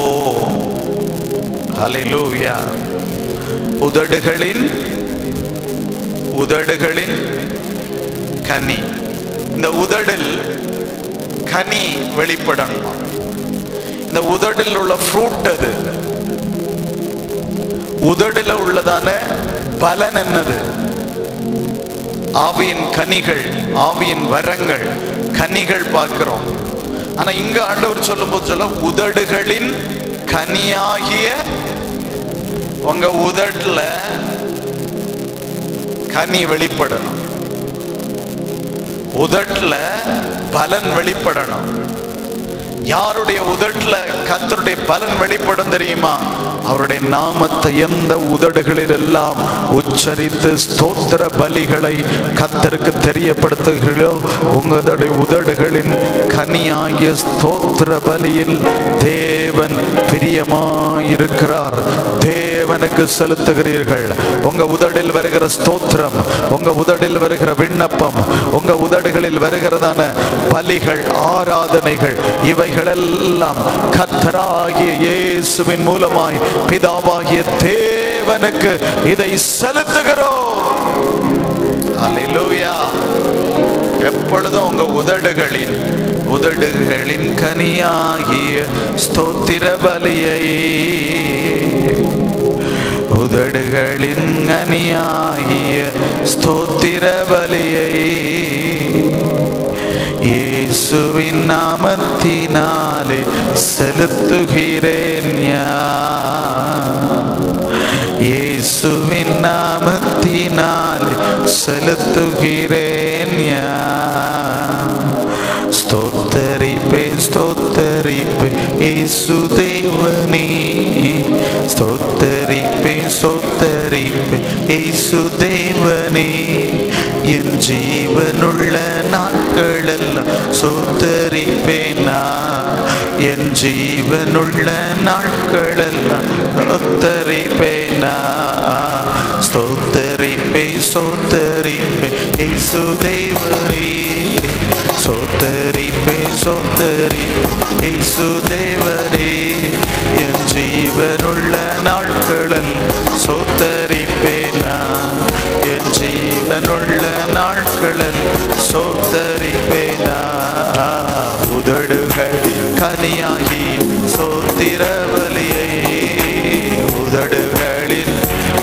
S1: ஹalleluya உதடுகளின் உதடுகளின் கனி இந்த உதடில் கனி வெளிப்படணும் இந்த உதடில் உள்ள ஃப்ரூட் அது உதடில் உள்ளதான பலன் என்னது ஆவியின் கனிகள் ஆவியின் வரங்கள் கனிகள் பார்க்கிறோம் ஆனா இங்க ஆண்டவர் சொல்லும்போது சொல்ல உதடுகளின் கனியாகிய உங்க உதட்டுல கனி வெளிப்படணும் உதட்டுல பலன் வெளிப்படணும் யாருடைய உதட்டுல கத்தருடைய பலன் வெளிப்படும் தெரியுமா அவருடைய நாமத்தை எந்த உதடுகளில் எல்லாம் உச்சரித்து ஸ்தோத்திர பலிகளை கத்தருக்கு தெரியப்படுத்துகிறீர்களோ உங்களுடைய உதடுகளின் கனியாகிய ஸ்தோத்திர பலியில் தேவன் பிரியமாயிருக்கிறார் தேவனுக்கு செலுத்துகிறீர்கள் உங்க உதடில் வருகிற ஸ்தோத்திரம் உங்க உதடில் வருகிற விண்ணப்பம் உங்க உதடுகளில் வருகிறதான பலிகள் ஆராதனைகள் இவைகளெல்லாம் கத்தராகிய இயேசுவின் மூலமாய் பிதாவாகிய தேவனுக்கு இதை செலுத்துகிறோம் அல்லேலூயா எப்பொழுதும் உங்க உதடுகளின் உதடுகளின் கனியாகிய ஸ்தோத்திர பலியை உதடுகளின் கனியாகிய ஸ்தோத்திர பலியை இயேசுவின் நாமத்தினாலே செலுத்துகிறேன் இயேசுவின் நாமத்தினாலே செலுத்துகிறேன் ஸ்தோத்தரிப்பே ஸ்தோத்தரிப்பே இயேசு தேவனே ஸ்தோத்தரிப்பே ஸ்தோத்தரிப்பே இயேசு தேவனே என் ஜீவனுள்ள நாட்களெல்லாம் சோத்தரிப்பேனா என் ஜீவனுள்ள நாட்களெல்லாம் சோத்தரிப்பேனா ஸ்தோத்தரிப்பே சோத்தரிப்பே இயேசு தேவனே சோத்தரிப்பே சோத்தரி இயேசு தேவனே என் ஜீவனுள்ள நாட்களில் சோத்தரிப்பேனா என் ஜீவனுள்ள நாட்களில் சோத்தரிப்பேனா உதடுகள் கனியாகி சோத்திரவலியை உதடுகளில்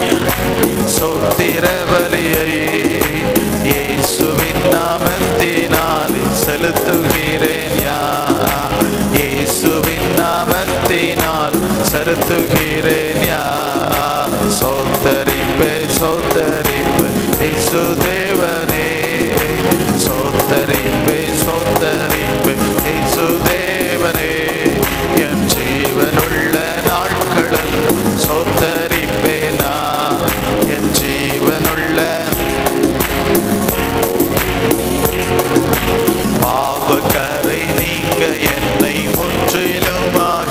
S1: சோத்திரவலியை இயேசுவின் நாமத்தினால் செலுத்துகிறேன் யா இயேசுவின் நாமத்தினால் செலுத்துகிறேன் யா சோத்தரிப்பே சோத்தரிப்பே இயேசு தேவனே சோத்தரிப்பே சோத்தரிப்பே இயேசு தேவனே என் ஜீவனுள்ள நாட்களில் சோத்தரிப்பேனா என் ஜீவனுள்ள பாவக்கரை நீங்க என்னை முற்றிலுமாக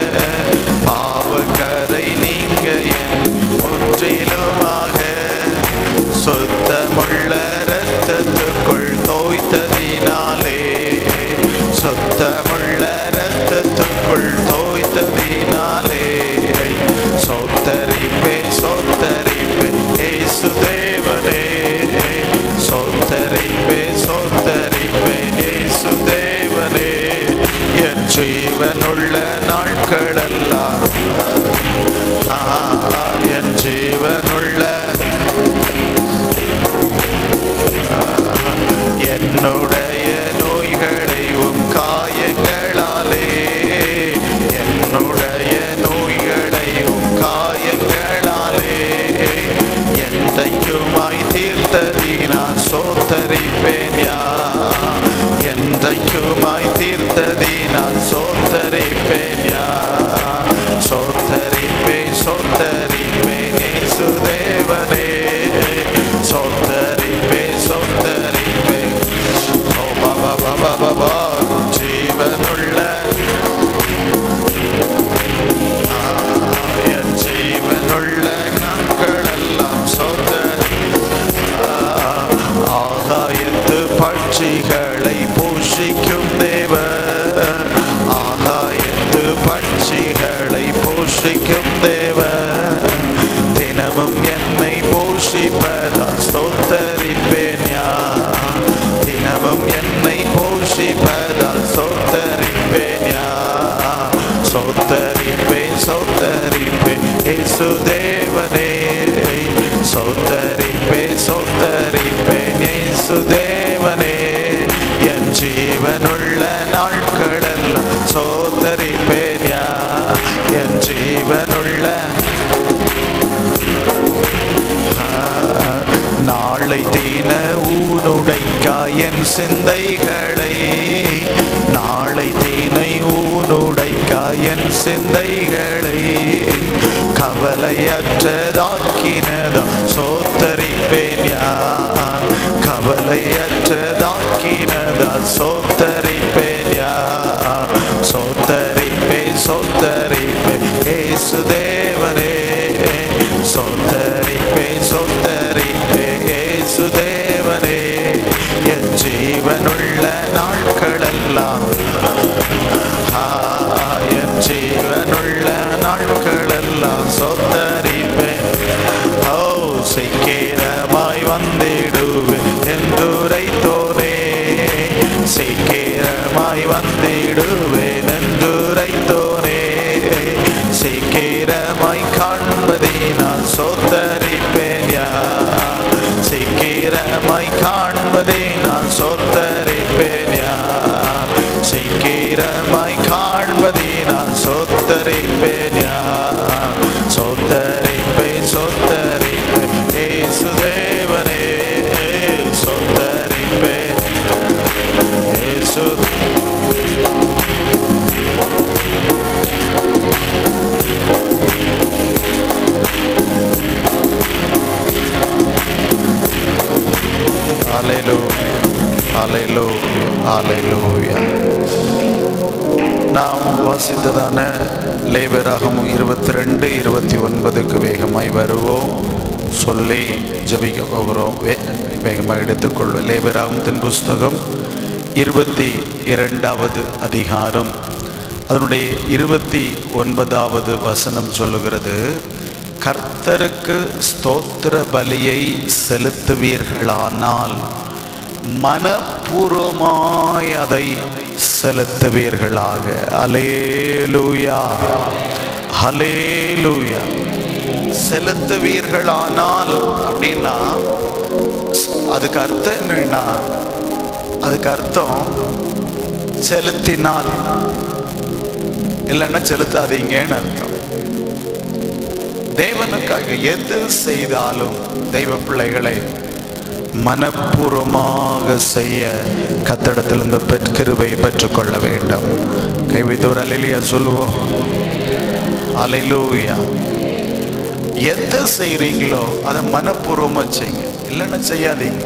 S1: பாவக்கரை நீங்க என் முற்றிலுமாக சுத்தமுள்ள ரத்தத்துக்குள் தோய்த்ததினாலே சுத்தமுள்ள ரத்தத்துக்குள் தோய்த்ததினாலே சோத்தரிப்பே சோத்தரிப்பே ஏசு தேவனே சோத்தரிப்பே சோத்தரிப்பே ஏசு தேவனே என் ஜீவனுள்ள நாட்களெல்லாம் ஆ, என் ஜீவனுள்ள என்னுடைய நோய்களையும் காயங்களாலே என்னுடைய நோய்களையும் காயங்களாலே என்றைக்குமாய் தீர்த்ததினால் சோத்தரிப்பேன் யா என்றைக்குமாய் தீர்த்ததினால் சோத்தரிப்பேன் யா சோத்தரிப்பே சோத்தரிப்பேன் இயேசு தேவனே சோத்தரிப்பே சோத்தரிப்பே ஓ பாபா பாபா பாபா ஜீவனுள்ள என் ஜீவனுள்ள நாட்களெல்லாம் சோதரி ஆகாயத்து பட்சிகளை போஷிக்கும் தேவன் நாட்களெல்லாம் சோதரிப்பேன் யா என் ஜீவனுள்ள நாளை தீன ஊனுடைக்காய் என் சிந்தைகளை நாளை தீனை ஊனுடைக்காய் என் சிந்தைகளை கவலையற்றதாக்கினதா சோத்தரிப்பேன் யார் கவலையற்றதாக்கினதா சோத்தரிப்பேன் யார் சோத்தரிப்பேன் சோத்தரிப்பேன் ஏசு தேவனே சோத்தரிப்பேன் சோத்தரிப்பேன் ஏசு தேவனே என் ஜீவனுள்ள நாட்களெல்லாம் ஆ, என் ஜீவனுள்ள நாட்களெல்லாம் சொத்தரிப்பேன் ஓ சீக்கிரமாய் வந்திடுவேன் என்றுரைத்தோனே சீக்கிரமாய் வந்திடுவேன் என்றுரைத்தோனே சீக்கிரமாய் காண்பதை நான் சொத்தரிப்பேன் யா சீக்கிரமாய் காண்பதை நான் சொத்தரிப்பேன் யா சீக்கிரமாய் காண்பதை நான் சொத்தரிப்பேன் யா சொத்தரிப்பேன் சொத்தரிப்பேன் ஏசு தேவனே சொத்தரிப்பேன் ஏசு Hallelujah. Hallelujah. Hallelujah. நாம் வாசித்ததான லேபராகம் இருபத்தி ரெண்டு இருபத்தி ஒன்பதுக்கு வேகமாய் வருவோம் சொல்லி ஜபிக்க போகிறோம் வே வேகமாக எடுத்துக்கொள்வோம் லேபராகத்தின் புஸ்தகம் இருபத்தி இரண்டாவது அதிகாரம் அதனுடைய இருபத்தி ஒன்பதாவது வசனம் சொல்லுகிறது கர்த்தருக்கு ஸ்தோத்திர பலியை செலுத்துவீர்களானால் மனப்பூர்வமாய் அதை செலுத்துவீர்களாக அலேலூயா ஹலேலூயா செலுத்துவீர்களானால் அப்படின்னா அதுக்கு அர்த்தம் என்னன்னா அதுக்கு அர்த்தம் செலுத்தினால் இல்லைன்னா செலுத்தாதீங்கன்னு அர்த்தம் தேவனுக்காக எது செய்தாலும் தெய்வ பிள்ளைகளை மனப்பூர்வமாக செய்ய கத்தடத்திலிருந்து பெற்கிருவை பெற்றுக்கொள்ள வேண்டும் கைவித்தோர் அலையிலியா சொல்லுவோம் அலையிலூயா எதை செய்றீங்களோ அதை மனப்பூர்வமா செய்யுங்க இல்லைன்னா செய்யாதீங்க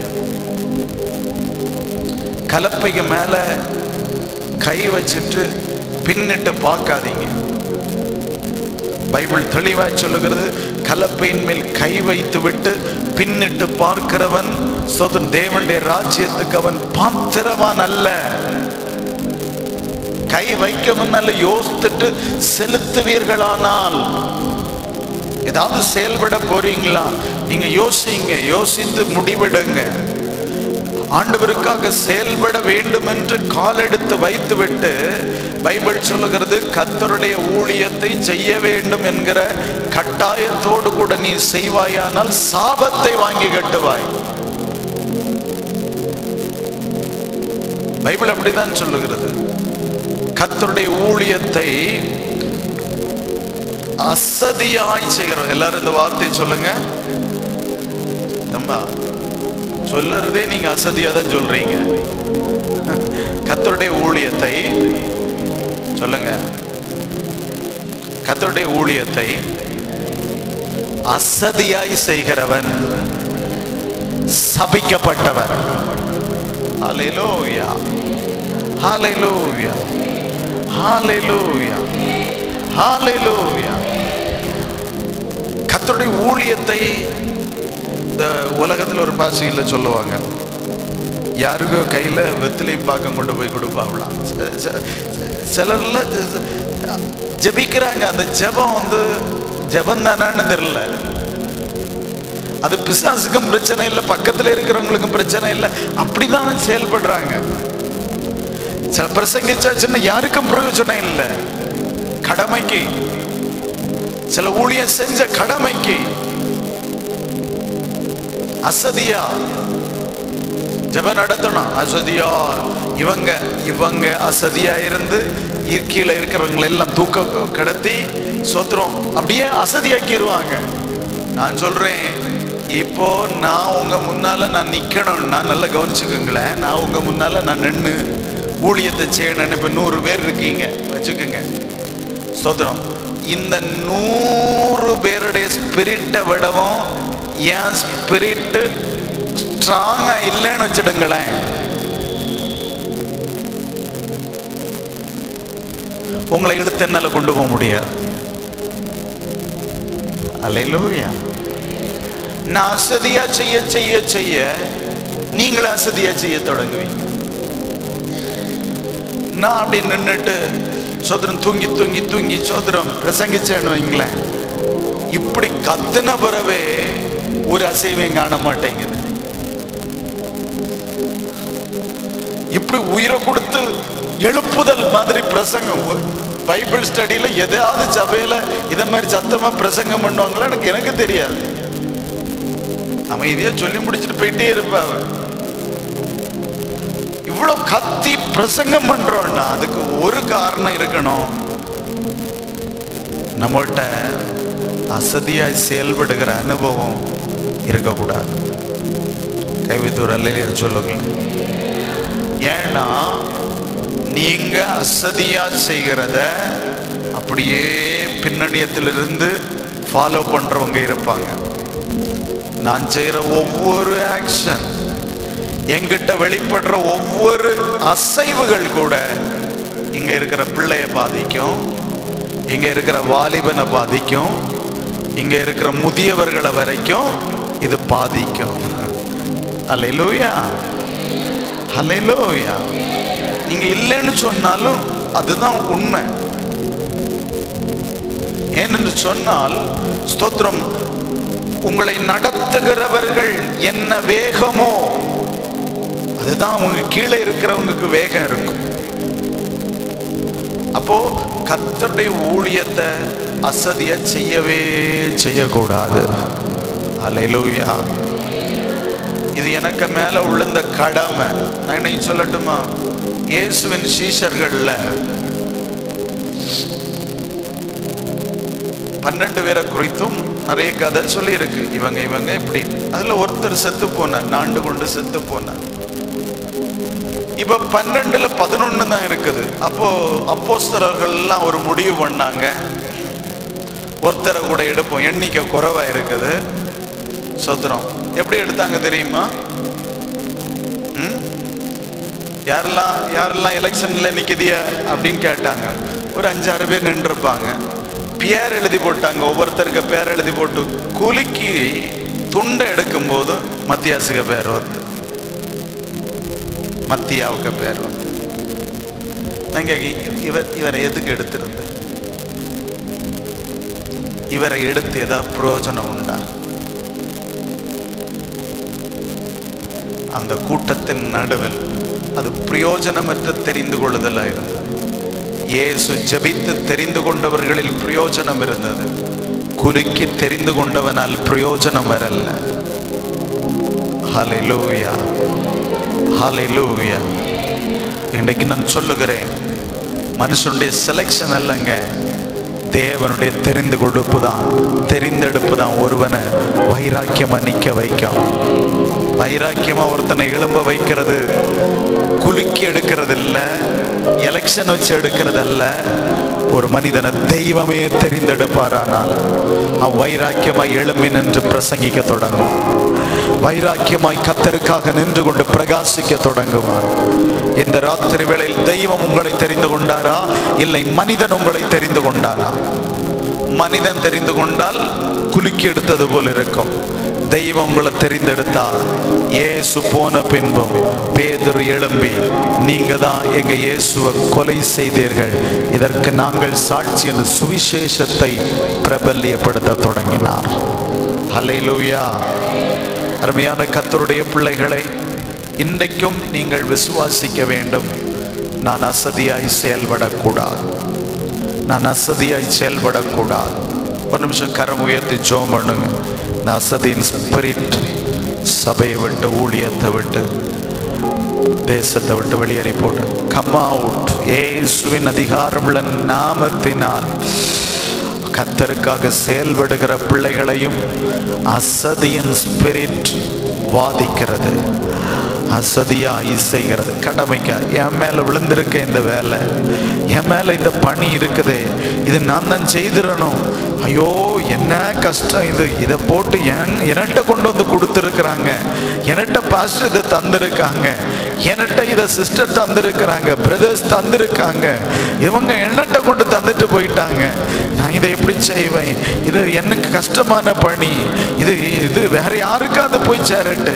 S1: கலப்பைக்கு மேல கை வச்சுட்டு பின்னிட்டு பார்க்காதீங்க பைபிள் தெளிவாய் சொல்லுகிறது கலப்பையின் மேல் கை வைத்து விட்டு பின்னிட்டு பார்க்கிறவன் சோதன் தேவனுடைய ராஜ்யத்துக்கு அவன் பாத்திரவான் அல்ல கை வைக்க முன்னால யோசித்துட்டு செலுத்துவீர்களானால் ஏதாவது செயல்பட போறீங்களா நீங்க யோசிங்க யோசித்து முடிவெடுங்க ஆண்டவருக்காக செயல்பட வேண்டும் என்று காலெடுத்து வைத்துவிட்டு பைபிள் சொல்லுகிறது கர்த்தருடைய ஊழியத்தை செய்ய வேண்டும் என்கிற கட்டாயத்தோடு கூட நீ செய்வாயானால் சாபத்தை வாங்கி கட்டுவாய் பைபிள் அப்படிதான் சொல்லுகிறது கர்த்தருடைய ஊழியத்தை அசதியாய் செய்கிறோம் எல்லாரும் இந்த வார்த்தையை சொல்லுங்க நம்ம சொல்லுறதே நீங்க அசதியா தான் சொல்றீங்க கத்தருடைய ஊழியத்தை சொல்லுங்க கத்தருடைய ஊழியத்தை அசதியாய் செய்கிறவன் சபிக்கப்பட்டவன் ஹalleluya ஹalleluya ஹalleluya ஹalleluya கத்தருடைய ஊழியத்தை இந்த உலகத்துல ஒரு பாஷையில் சொல்லுவாங்க யாருக்கோ கையில வெத்திலை பாக்கம் கொண்டு போய் கொடுப்பாங்களாம் ச- ச- சிலர்ல ஜெபிக்கிறாங்க அந்த ஜெபம் வந்து ஜெபம் தானான்னு தெரியல அது பிசாசுக்கும் பிரச்சனை இல்லை பக்கத்துல இருக்கிறவங்களுக்கும் பிரச்சனை இல்லை அப்படிதான் செயல்படுறாங்க சில பிரசங்கிச்சாச்சுன்னா யாருக்கும் பிரயோஜனம் இல்லை கடமைக்கு சில ஊழியம் செஞ்ச கடமைக்கு அசதியா ஜெபம் நடத்தணும் அசதியா இவங்க இவங்க அசதியா இருந்து இ- கீழே இருக்கிறவங்களை எல்லாம் தூக்க கிடத்தி சோத்திரம் அப்படியே அசதியாக்கிடுவாங்க நான் சொல்றேன் இப்போ நான் உங்க முன்னால நான் நிக்கணும்னா நல்லா கவனிச்சுக்கோங்களேன் நான் உங்க முன்னால நான் நின்று ஊழியத்தை செய்யணும்னு இப்ப நூறு பேர் இருக்கீங்க வச்சுக்கோங்க ஸ்தோத்திரம் இந்த நூறு பேருடைய ஸ்பிரிட்டை விடவும் என் ஸ்பிரிட் ஸ்ட்ராங்கா இல்லைன்னு வச்சிடுங்களேன் உங்களை எடுத்து என்னால கொண்டு போக முடியாது அல்லேலூயா நான் அசதியா செய்ய செய்ய செய்ய நீங்களும் அசதியா செய்ய தொடங்குவீங்க நான் அப்படி நின்னுட்டு சோதரம் தூங்கி தூங்கி தூங்கி சோதரம் பிரசங்கிச்சேன்னு வைங்களேன் இப்படி கத்துன பிறவே ஒரு அசைவையும் காண மாட்டேங்குது இப்படி உயிரை கொடுத்து எழுப்புதல் மாதிரி பிரசங்கம் ஒரு பைபிள் ஸ்டடியில எதையாவது சபையில இத மாதிரி சத்தமா பிரசங்கம் பண்ணுவாங்களா எனக்கு எனக்கு தெரியாது அமைதியா சொல்லி முடிச்சுட்டு போயிட்டே இருப்பாங்க இவ்வளவு கத்தி பிரசங்கம் பண்றோம்னா அதுக்கு ஒரு காரணம் இருக்கணும் நம்மள்ட்ட அசதியாய் செயல்படுகிற அனுபவம் இருக்கக்கூடாது கைவித்தூர் அல்லையே சொல்லுங்க ஏன்னா நீங்க அசதியா செய்கிறத அப்படியே பின்னணியத்திலிருந்து ஃபாலோ பண்றவங்க இருப்பாங்க நான் செய்யற ஒவ்வொரு ஆக்ஷன் எங்கிட்ட வெளிப்படுற ஒவ்வொரு அசைவுகள் கூட இங்க இருக்கிற பிள்ளைய பாதிக்கும் இங்க இருக்கிற வாலிபனை பாதிக்கும் இங்க இருக்கிற முதியவர்களை வரைக்கும் இது பாதிக்கும் அல்லேலூயா அல்லேலூயா நீங்க இல்லைன்னு சொன்னாலும் அதுதான் உண்மை ஏனென்று சொன்னால் ஸ்தோத்திரம் உங்களை நடத்துகிறவர்கள் என்ன வேகமோ அதுதான் அவங்க கீழே இருக்கிறவங்களுக்கு வேகம் இருக்கும் அப்போ கர்த்தருடைய ஊழியத்தை அசதியா செய்யவே செய்யக்கூடாது அல்லேலூயா இது எனக்கு மேல விழுந்த கடமை நான் இன்னைக்கு சொல்லட்டுமா இயேசுவின் சீஷர்கள்ல பன்னெண்டு பேரை குறித்தும் நிறைய கதை சொல்லி இருக்கு இவங்க இவங்க இப்படி அதுல ஒருத்தர் செத்து போனார் நாண்டு கொண்டு செத்து போனார் இப்ப பன்னெண்டுல பதினொன்னு தான் இருக்குது அப்போ அப்போஸ்தலர்கள் எல்லாம் ஒரு முடிவு பண்ணாங்க ஒருத்தரை கூட எடுப்போம் எண்ணிக்கை குறைவா இருக்குது சொத்துறோம் எப்படி எடுத்தாங்க தெரியுமா ம்? யாரெல்லாம் யாரெல்லாம் எலெக்ஷன்ல நிக்குதியா அப்படின்னு கேட்டாங்க ஒரு அஞ்சாறு பேர் நின்றுருப்பாங்க பேர் எழுதி போட்டாங்க ஒவ்வொருத்தருக்கு பேர் எழுதி போட்டு குலுக்கி துண்டை எடுக்கும் போது மத்தியாசுக்கு பேர் வந்து மத்தியாவுக்கு பேர் வந்து நாங்க இவர் இவரை எதுக்கு எடுத்திருந்த இவரை எடுத்து ஏதாவது பிரயோஜனம் உண்டா அந்த கூட்டத்தின் நடுவில் அது பிரயோஜனமற்ற தெரிந்து கொள்ளுதலாயிருந்தது இயேசு ஜெபித்து தெரிந்து கொண்டவர்களில் பிரயோஜனம் இருந்தது குலுக்கி தெரிந்து கொண்டவனால் பிரயோஜனம் வரல ஹalleluya ஹalleluya இன்றைக்கு நான் சொல்லுகிறேன் மனுஷனுடைய செலெக்ஷன் அல்லங்க தேவனுடைய தெரிந்து கொடுப்பு தான் தெரிந்தெடுப்பு தான் ஒருவனை வைராக்கியமா நிக்க வைக்கும் வைராக்கியமா ஒருத்தனை எழும்ப வைக்கிறது குலுக்கி எடுக்கிறது இல்ல எலெக்ஷன் வச்சு எடுக்கிறது அல்ல ஒரு மனிதனை தெய்வமே தெரிந்தெடுப்பாரானால் அவ்வைராக்கியமாய் எழும்பி நின்று பிரசங்கிக்க தொடங்கும் வைராக்கியமாய் கத்தருக்காக நின்று கொண்டு பிரகாசிக்க தொடங்குவார் இந்த ராத்திரி வேளையில் தெய்வம் உங்களை தெரிந்து கொண்டாரா இல்லை மனிதன் உங்களை தெரிந்து கொண்டாரா மனிதன் தெரிந்து கொண்டால் குலுக்கி எடுத்தது போல இருக்கும் தெய்வம் உங்களை தெரிந்தெடுத்தால் இயேசு போன பின்பும் பேதுரு எழும்பி நீங்க தான் எங்க இயேசுவை கொலை செய்தீர்கள் இதற்கு நாங்கள் சாட்சி என்று சுவிசேஷத்தை பிரபல்யப்படுத்த தொடங்கினார் ஹalleluya அருமையான கத்தருடைய பிள்ளைகளை இன்றைக்கும் நீங்கள் விசுவாசிக்க வேண்டும் நான் அசதியாய் செயல்படக்கூடாது நான் அசதியாய் செயல்படக்கூடாது ஒரு நிமிஷம் கரம் உயர்த்தி ஜோம் பண்ணுங்க இந்த அசதியின் ஸ்பிரிட் சபையை விட்டு ஊழியத்தை விட்டு தேசத்தை விட்டு வெளியேறி போடு கம் அவுட் இயேசுவின் அதிகாரமுள்ள நாமத்தினால் கத்தருக்காக செயல்படுகிற பிள்ளைகளையும் அசதியின் ஸ்பிரிட் வாதிக்கிறது அசதியா செய்கிறது கடமைக்கா என் மேல விழுந்திருக்க இந்த வேலை என் மேல இந்த பணி இருக்குது இது நான் தான் செய்திடணும் ஐயோ என்ன கஷ்டம் இது இதை போட்டு என் என்கிட்ட கொண்டு வந்து கொடுத்துருக்குறாங்க என்கிட்ட பாஸ்டர் இதை தந்திருக்காங்க என்கிட்ட இதை சிஸ்டர் தந்திருக்கிறாங்க பிரதர்ஸ் தந்திருக்காங்க இவங்க என்கிட்ட கொண்டு தந்துட்டு போயிட்டாங்க நான் இதை எப்படி செய்வேன் இது எனக்கு கஷ்டமான பணி இது இது வேற யாருக்காவது போய் சேரட்டு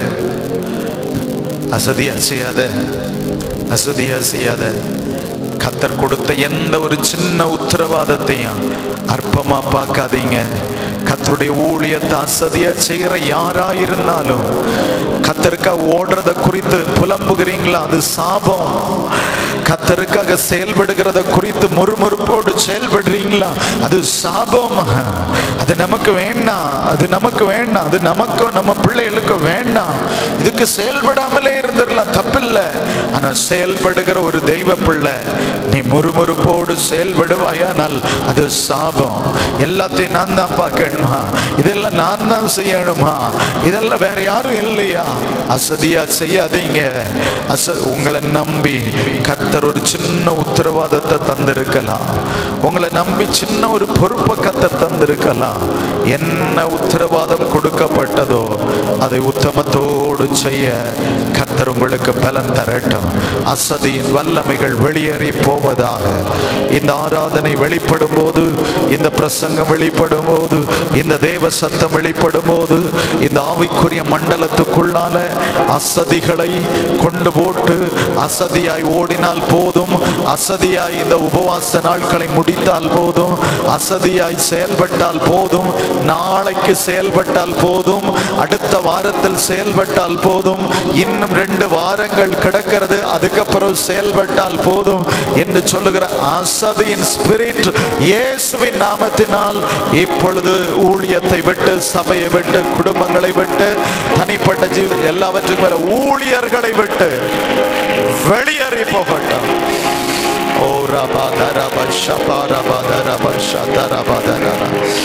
S1: அசதியா செய்யாத அசதியா செய்யாத கத்தர் கொடுத்த எந்த ஒரு சின்ன உத்தரவாதத்தையும் அற்பமா பார்க்காதீங்க கத்தருடைய ஊழியத்தை அசதியா செய்கிற யாரா இருந்தாலும் கத்தருக்காக ஓடுறத குறித்து புலம்புகிறீங்களா அது சாபம் கத்தருக்காக செயல்படுகிறத குறித்து முறுமுறுப்போடு செயல்படுறீங்களா அது சாபம் அது நமக்கு வேண்டாம் அது நமக்கு வேண்டாம் அது நமக்கு நம்ம பிள்ளைகளுக்கு வேண்டாம் இதுக்கு செயல்படாமலே இருந்துடலாம் தப்பில்லை ஆனா செயல்படுகிற ஒரு தெய்வ பிள்ளை நீ முறுமுறுப்போடு செயல்படுவாயானால் அது சாபம் எல்லாத்தையும் நான் தான் பார்க்கணுமா இதெல்லாம் நான் தான் செய்யணுமா இதெல்லாம் வேற யாரும் இல்லையா அசதியா செய்யாதீங்க அச உங்களை நம்பி கத்தர் ஒரு சின்ன உத்தரவாதத்தை தந்திருக்கலாம் உங்களை நம்பி சின்ன ஒரு பொறுப்பை கத்தர் தந்திருக்கலாம் என்ன உத்தரவாதம் கொடுக்கப்பட்டதோ அதை உத்தமத்தோடு செய்ய கத்தர் உங்களுக்கு பலன் தரட்டும் அசதியின் வல்லமைகள் வெளியேறி போவதாக இந்த ஆராதனை வெளிப்படும் போது இந்த பிரசங்கம் வெளிப்படும் போது இந்த தேவ சத்தம் வெளிப்படும் போது இந்த ஆவிக்குரிய மண்டலத்துக்குள்ளால அசதிகளை கொண்டு போட்டு அசதியாய் ஓடினால் போதும் அசதியாய் இந்த உபவாச நாட்களை முடித்தால் போதும் அசதியாய் செயல்பட்டால் போதும் நாளைக்கு செயல்பட்டால் போதும் அடுத்த வாரத்தில் செயல்பட்டால் போதும் இன்னும் ரெண்டு வாரங்கள் கிடக்கிறது அதுக்கப்புறம் செயல்பட்டால் போதும் என்று சொல்லுகிற அசதியின் ஸ்பிரிட் இயேசுவின் நாமத்தினால் இப்பொழுது ஊழியத்தை விட்டு சபையை விட்டு குடும்பங்களை விட்டு தனிப்பட்ட ஜீவ எல்லாவற்றுக்கும் மேல ஊழியர்களை விட்டு வெளியேறி போகட்டும் ஓ ரபா தரப ஷபா ரபா தரப ஷதரபா தரப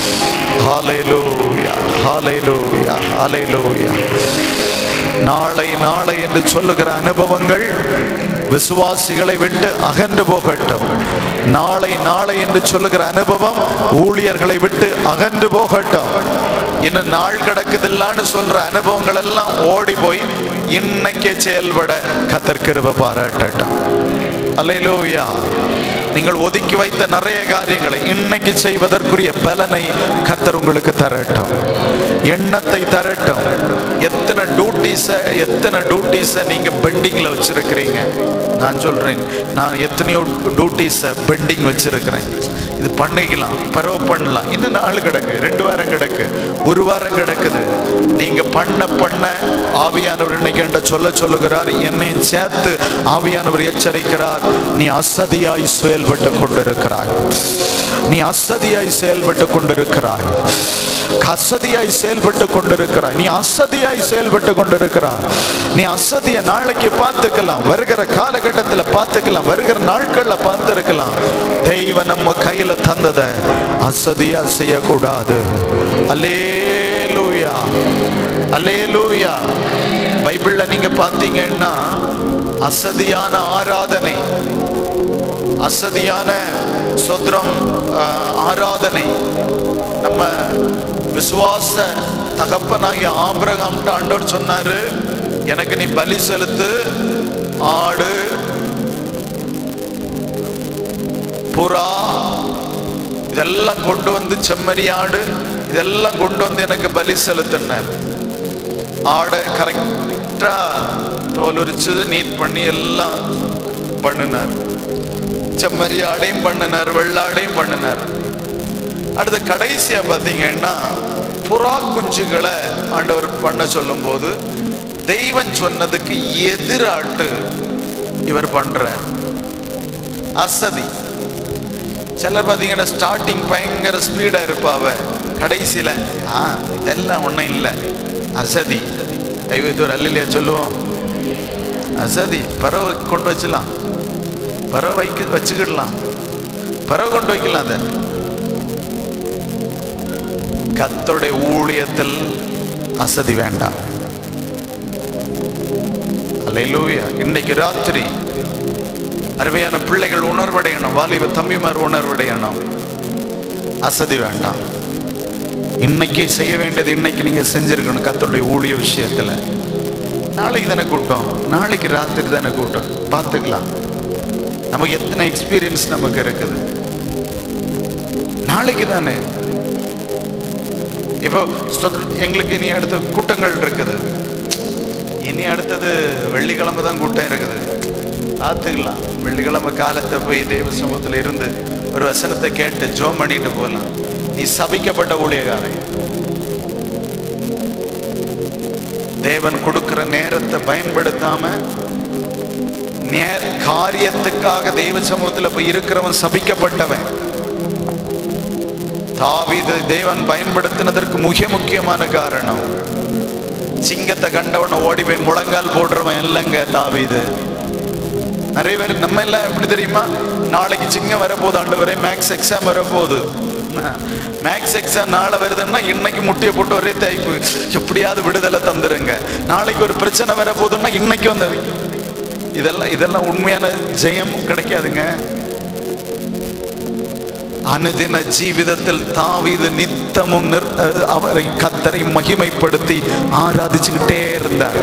S1: ஹalleluya ஹalleluya ஹalleluya நாளை நாளை என்று சொல்லுகிற அனுபவங்கள் விசுவாசிகளை விட்டு அகன்று போகட்டும் நாளை நாளை என்று சொல்லுகிற அனுபவம் ஊழியர்களை விட்டு அகன்று போகட்டும் இன்னும் நாள் கிடக்குதில்லான்னு சொல்ற அனுபவங்கள் எல்லாம் ஓடி போய் இன்னைக்கே செயல்பட கத்தற்கிருப பாராட்டட்டும் அல்லேலூயா நீங்கள் ஒதுக்கி வைத்த நிறைய காரியங்களை இன்னைக்கு செய்வதற்குரிய பலனை கத்தர் உங்களுக்கு தரட்டும் எண்ணத்தை தரட்டும் எத்தனை டியூட்டிஸ எத்தனை டியூட்டிஸ நீங்க பெண்டிங்ல வச்சிருக்கிறீங்க நான் சொல்றேன் நான் எத்தனையோ டியூட்டிஸ பெண்டிங் வச்சிருக்கிறேன் இது பண்ணிக்கலாம் பரவ பண்ணலாம் இன்னும் நாள் கிடக்கு ரெண்டு வாரம் கிடக்கு ஒரு வாரம் கிடக்குது நீங்க பண்ண பண்ண ஆவியானவர் இன்னைக்கு என்கிட்ட சொல்ல சொல்லுகிறார் என்னை சேர்த்து ஆவியானவர் எச்சரிக்கிறார் நீ அசதியாய் செயல்பட்டு கொண்டிருக்கிறாய் நீ அசதியாய் செயல்பட்டு கொண்டிருக்கிறாய் அசதியாய் செயல்பட்டு கொண்டிருக்கிறாய் நீ அசதியாய் செயல்பட்டு கொண்டிருக்கிறாய் நீ அசதிய நாளைக்கு பார்த்துக்கலாம் வருகிற காலகட்டத்துல பார்த்துக்கலாம் வருகிற நாட்கள்ல பார்த்திருக்கலாம் தெய்வ நம்ம கையில தந்தத அசதியா செய்யக்கூடாது அல்லேலூயா அல்லேலூயா பைபிள்ல நீங்க பார்த்தீங்கன்னா அசதியான ஆராதனை அசதியான சொத்ரம் ஆஹ், ஆராதனை நம்ம விசுவாச தகப்பனாகிய ஆபிரகாம்ட்ட ஆண்டவர் சொன்னாரு எனக்கு நீ பலி செலுத்து ஆடு புறா இதெல்லாம் கொண்டு வந்து செம்மறி ஆடு இதெல்லாம் கொண்டு வந்து எனக்கு பலி செலுத்தினார் ஆடை கரெக்டா தோல் உரிச்சு நீட் பண்ணி எல்லாம் பண்ணினார் செம்மறி ஆடையும் பண்ணினார் வெள்ளாடையும் பண்ணினார் அடுத்து கடைசியா பாத்தீங்கன்னா புறா குஞ்சுகளை ஆண்டவர் பண்ண சொல்லும் போது தெய்வம் சொன்னதுக்கு எதிராட்டு இவர் பண்ற அசதி சிலர் பார்த்தீங்கன்னா ஸ்டார்டிங் பயங்கர ஸ்பீடா இருப்பாவ கடைசியில ஆ இதெல்லாம் ஒண்ணும் இல்லை அசதி தெய்வத்தூர் அல்லையா சொல்லுவோம் அசதி பறவை கொண்டு வச்சலாம் பறவை வைக்க வச்சுக்கிடலாம் பறவை கொண்டு வைக்கலாம் அதை கத்தருடைய ஊழியத்தில் அசதி வேண்டாம் அல்லேலூயா இன்னைக்கு ராத்திரி அருமையான பிள்ளைகள் உணர்வடையணும் வாலிப தம்பிமார் உணர்வடையணும் அசதி வேண்டாம் இன்னைக்கு செய்ய வேண்டியது இன்னைக்கு நீங்க செஞ்சிருக்கணும் கத்தருடைய ஊழிய விஷயத்துல நாளைக்கு தானே கூட்டம் நாளைக்கு ராத்திரி தானே கூட்டம் பார்த்துக்கலாம் நமக்கு எத்தனை எக்ஸ்பீரியன்ஸ் நமக்கு இருக்குது நாளைக்கு தானே இப்போ ஸ்தோத்திரம், எங்களுக்கு இனி அடுத்த கூட்டங்கள் இருக்குது இனி அடுத்தது வெள்ளிக்கிழமை தான் கூட்டம் இருக்குது பார்த்துக்கலாம் வெள்ளிக்கிழமை காலத்தை போய் தேவ சமூகத்தில் இருந்து ஒரு வசனத்தை கேட்டு ஜோம் பண்ணிட்டு போகலாம் நீ சபிக்கப்பட்ட ஊழியக்காரன் தேவன் கொடுக்கிற நேரத்தை பயன்படுத்தாம நே- காரியத்துக்காக தெய்வ சமூகத்துல போய் இருக்கிறவன் சபிக்கப்பட்டவன் தாவீது தேவன் பயன்படுத்தினதற்கு மிக முக்கியமான காரணம் சிங்கத்தை கண்டவன ஓடி போய் முழங்கால் போடுறவன் இல்லைங்க தாவீது நிறைய பேர் நம்ம எல்லாம் எப்படி தெரியுமா நாளைக்கு சிங்கம் வரப்போகுது ஆண்டவரே மேக்ஸ் எக்ஸாம் வரப்போகுது மேக்ஸ் எக்ஸாம் நாளை வருதுன்னா இன்னைக்கு முட்டியை போட்டு ஒரே தைப்பு எப்படியாவது விடுதலை தந்துருங்க நாளைக்கு ஒரு பிரச்சனை வரப்போகுதுன்னா இன்னைக்கு வந்து இதெல்லாம் இதெல்லாம் உண்மையான ஜெயம் கிடைக்காதுங்க அனுதின ஜீவிதத்தில் தாவீது நித்தமும் நிர்- அஹ் அவரை கத்தரை மகிமைப்படுத்தி ஆராதிச்சுக்கிட்டே இருந்தார்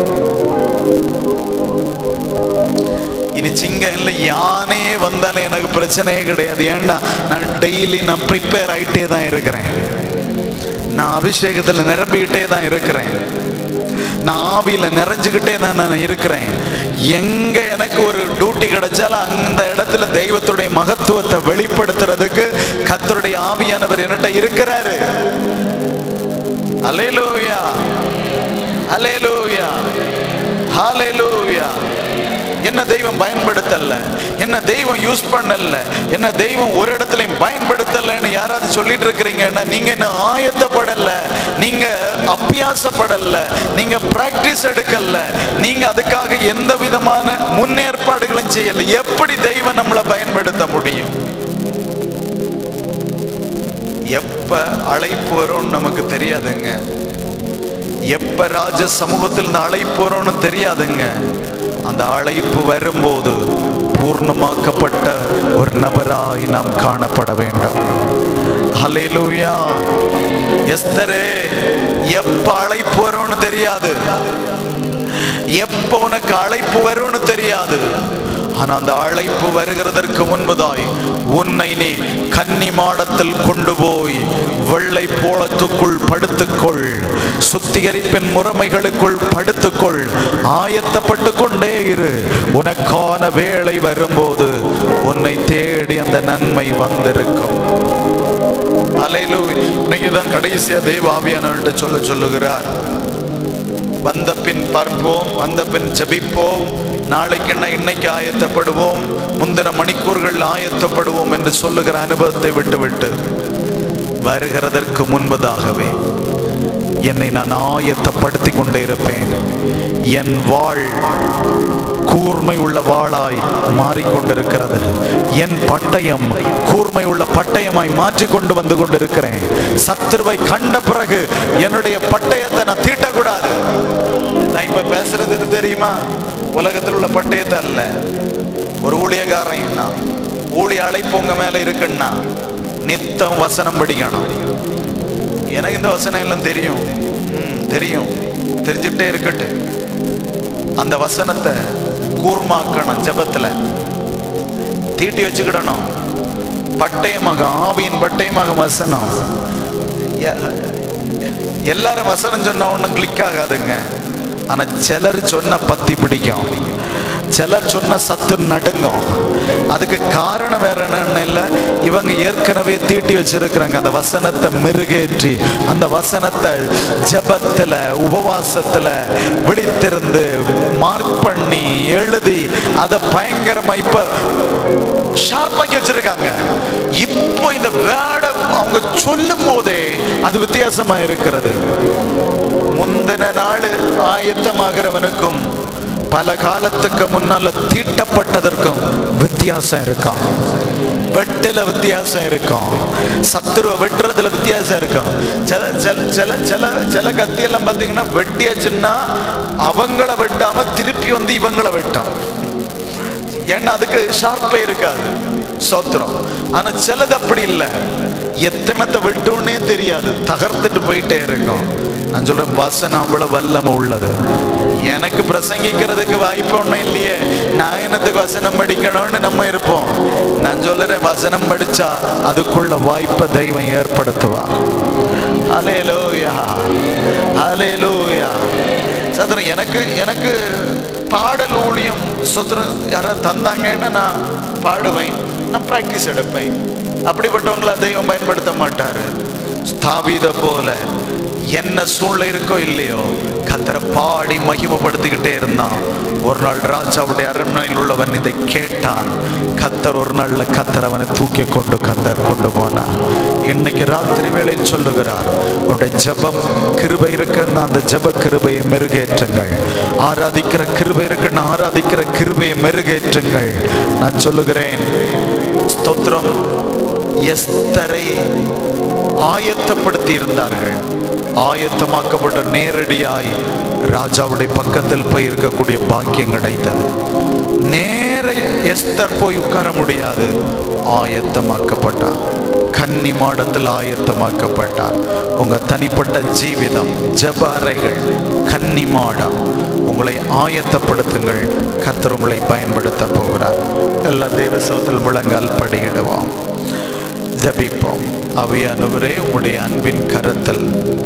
S1: இனி சிங்கம் இல்லை யானே வந்தாலும் எனக்கு பிரச்சனையே கிடையாது ஏன்டா நான் டெய்லி நான் ப்ரிப்பேர் ஆயிட்டே தான் இருக்கிறேன் நான் அபிஷேகத்துல நிரம்பிக்கிட்டே தான் இருக்கிறேன் நான் ஆவியில நிறைஞ்சுக்கிட்டே தான் நான் இருக்கிறேன் எங்க எனக்கு ஒரு டியூட்டி கிடைச்சாலும் அந்த இடத்துல தெய்வத்துடைய மகத்துவத்தை வெளிப்படுத்துறதுக்கு கத்தருடைய ஆவியானவர் என்கிட்ட இருக்கிறாரு அலேலூயா அலேலூயா ஹalleluya என்ன தெய்வம் பயன்படுத்தல என்ன தெய்வம் யூஸ் பண்ணல என்ன தெய்வம் ஒரு இடத்துலயும் பயன்படுத்தலன்னு யாராவது சொல்லிட்டு இருக்கிறீங்கன்னா நீங்க என்ன ஆயத்தப்படல நீங்க அபியாசப்படல நீங்க பிராக்டிஸ் எடுக்கல நீங்க அதுக்காக எந்த விதமான முன்னேற்பாடுகளும் செய்யல எப்படி தெய்வம் நம்மளை பயன்படுத்த முடியும் எப்ப அழைப்பு வரும்னு நமக்கு தெரியாதுங்க எப்ப ராஜ சமூகத்தில் இந்த அழைப்பு வரும்னு தெரியாதுங்க அந்த அழைப்பு வரும்போது பூர்ணமாக்கப்பட்ட ஒரு நபராய் நாம் காணப்பட வேண்டும் ஹalleluya எஸ்தரே எப்ப அழைப்பு வரும்னு தெரியாது எப்ப உனக்கு அழைப்பு வரும்னு தெரியாது ஆனா அந்த அழைப்பு வருகிறதற்கு முன்பதாய் உன்னை நீ கன்னி மாடத்தில் கொண்டு போய் வெள்ளை போலத்துக்குள் படுத்துக்கொள் சுத்திகரிப்பின் முறைமைகளுக்குள் படுத்துக்கொள் ஆயத்தப்பட்டு கொண்டே இரு உனக்கான வேளை வரும்போது உன்னை தேடி அந்த நன்மை வந்திருக்கும் அலையிலூயா இன்னைக்கு தான் கடைசியா தெய்வாவியானவர்கிட்ட சொல்ல சொல்லுகிறார் வந்த பின் பார்ப்போம் வந்த பின் ஜெபிப்போம் நாளைக்கு என்ன இன்னைக்கு ஆயத்தப்படுவோம் முந்தின மணிக்கூர்கள் ஆயத்தப்படுவோம் என்று சொல்லுகிற அனுபவத்தை விட்டுவிட்டு வருகிறதற்கு முன்பதாகவே என்னை நான் ஆயத்தப்படுத்தி கொண்டே இருப்பேன் என் வாழ் கூர்மை உள்ள வாளாய் மாறிக்கொண்டிருக்கிறது என் பட்டயம் கூர்மை உள்ள பட்டயமாய் மாற்றிக் கொண்டு வந்து கொண்டிருக்கிறேன் சத்துருவை கண்ட பிறகு என்னுடைய பட்டயத்தை நான் தீட்டக்கூடாது நான் இப்ப பேசுறது எது தெரியுமா உலகத்தில் உள்ள பட்டயத்தை அல்ல ஒரு ஊழியக்காரன் ஊழிய அழைப்பு உங்க மேல இருக்குன்னா நித்தம் வசனம் படிக்கணும் எனக்கு இந்த வசனம் எல்லாம் தெரியும் ம், தெரியும் தெரிஞ்சுட்டே இருக்கட்டு அந்த வசனத்தை கூர்மாக்கணும் ஜெபத்துல தீட்டி வச்சுக்கிடணும் பட்டயமாக ஆவியின் பட்டயமாக வசனம் எ- எல்லாரும் வசனம் சொன்ன ஒண்ணும் கிளிக் ஆகாதுங்க ஆனா சிலர் சொன்ன பத்தி பிடிக்கும் சிலர் சொன்ன சத்து நடுங்கும் அதுக்கு காரணம் வேற என்னன்னு இல்ல இவங்க ஏற்கனவே தீட்டி வச்சிருக்கிறாங்க அந்த வசனத்தை மெருகேற்றி அந்த வசனத்தை ஜெபத்துல உபவாசத்துல விழித்திருந்து மார்க் பண்ணி எழுதி அதை பயங்கரமா இப்ப ஷார்ப்பாக்கி வச்சிருக்காங்க இப்போ இந்த வேர்டை அவங்க சொல்லும் போதே அது வித்தியாசமா இருக்கிறது முந்தின நாள் ஆயத்தமாகிறவனுக்கும் பல காலத்துக்கு முன்னால தீட்டப்பட்டதற்கும் வித்தியாசம் இருக்கும் வெட்டுல வித்தியாசம் இருக்கும் சத்துருவ வெட்டுறதுல வித்தியாசம் இருக்கும் சில சில சில சில சில கத்தியெல்லாம் பார்த்தீங்கன்னா வெட்டியாச்சுன்னா அவங்கள வெட்டாம திருப்பி வந்து இவங்கள வெட்டும் ஏன்னா அதுக்கு ஷார்ப்பே இருக்காது சோத்திரம் ஆனா சிலது அப்படி இல்லை எத்தனத்தை விட்டோன்னே தெரியாது தகர்த்துட்டு போயிட்டே இருக்கும் நான் சொல்றேன் வசனம் அவ்வளவு வல்லமை உள்ளது எனக்கு பிரசங்கிக்கிறதுக்கு வாய்ப்பு ஒண்ணும் இல்லையே நான் என்னத்துக்கு வசனம் படிக்கணும்னு நம்ம இருப்போம் நான் சொல்லுறேன் வசனம் படிச்சா அதுக்குள்ள வாய்ப்பை தெய்வம் ஏற்படுத்துவா அலேலூயா அலேலூயா சதுரம் எனக்கு எனக்கு பாடல் ஊழியம் சுத்திரம் யாராவது தந்தாங்கன்னா நான் பாடுவேன் நான் ப்ராக்டிஸ் எடுப்பேன் அப்படிப்பட்டவங்களை தெய்வம் பயன்படுத்த மாட்டாரு ஸ்தாபித போல என்ன சூழ்நிலை இருக்கோ இல்லையோ கத்தரை பாடி மகிமைப்படுத்திக்கிட்டே இருந்தான் ஒரு நாள் ராஜாவுடைய அரண்மனையில் உள்ளவன் இதை கேட்டான் கத்தர் ஒரு நாள்ல கத்தர் அவனை தூக்கி கொண்டு கத்தர் கொண்டு போனான் இன்னைக்கு ராத்திரி வேளையில் சொல்லுகிறார் உடைய ஜெபம் கிருபை இருக்குன்னா அந்த ஜெப கிருபையை மெருகேற்றுங்கள் ஆராதிக்கிற கிருபை இருக்குன்னு ஆராதிக்கிற கிருபையை மெருகேற்றுங்கள் நான் சொல்லுகிறேன் ஸ்தோத்திரம் எஸ்தரை ஆயத்தப்படுத்தி இருந்தார்கள் ஆயத்தமாக்கப்பட்ட நேரடியாய் ராஜாவுடைய பக்கத்தில் போய் இருக்கக்கூடிய பாக்கியம் கிடைத்தது நேர எஸ்தர் போய் உட்கார முடியாது ஆயத்தமாக்கப்பட்டார் கன்னி மாடத்தில் ஆயத்தமாக்கப்பட்டார் உங்க தனிப்பட்ட ஜீவிதம் ஜப அறைகள் கன்னி மாடம் உங்களை ஆயத்தப்படுத்துங்கள் கர்த்தர் உங்களை பயன்படுத்த போகிறார் எல்லா தேவசத்தில் முழங்கால் படியிடுவோம் ஜபிப்போம் அவையானவரே உம்முடைய அன்பின் கரத்தில்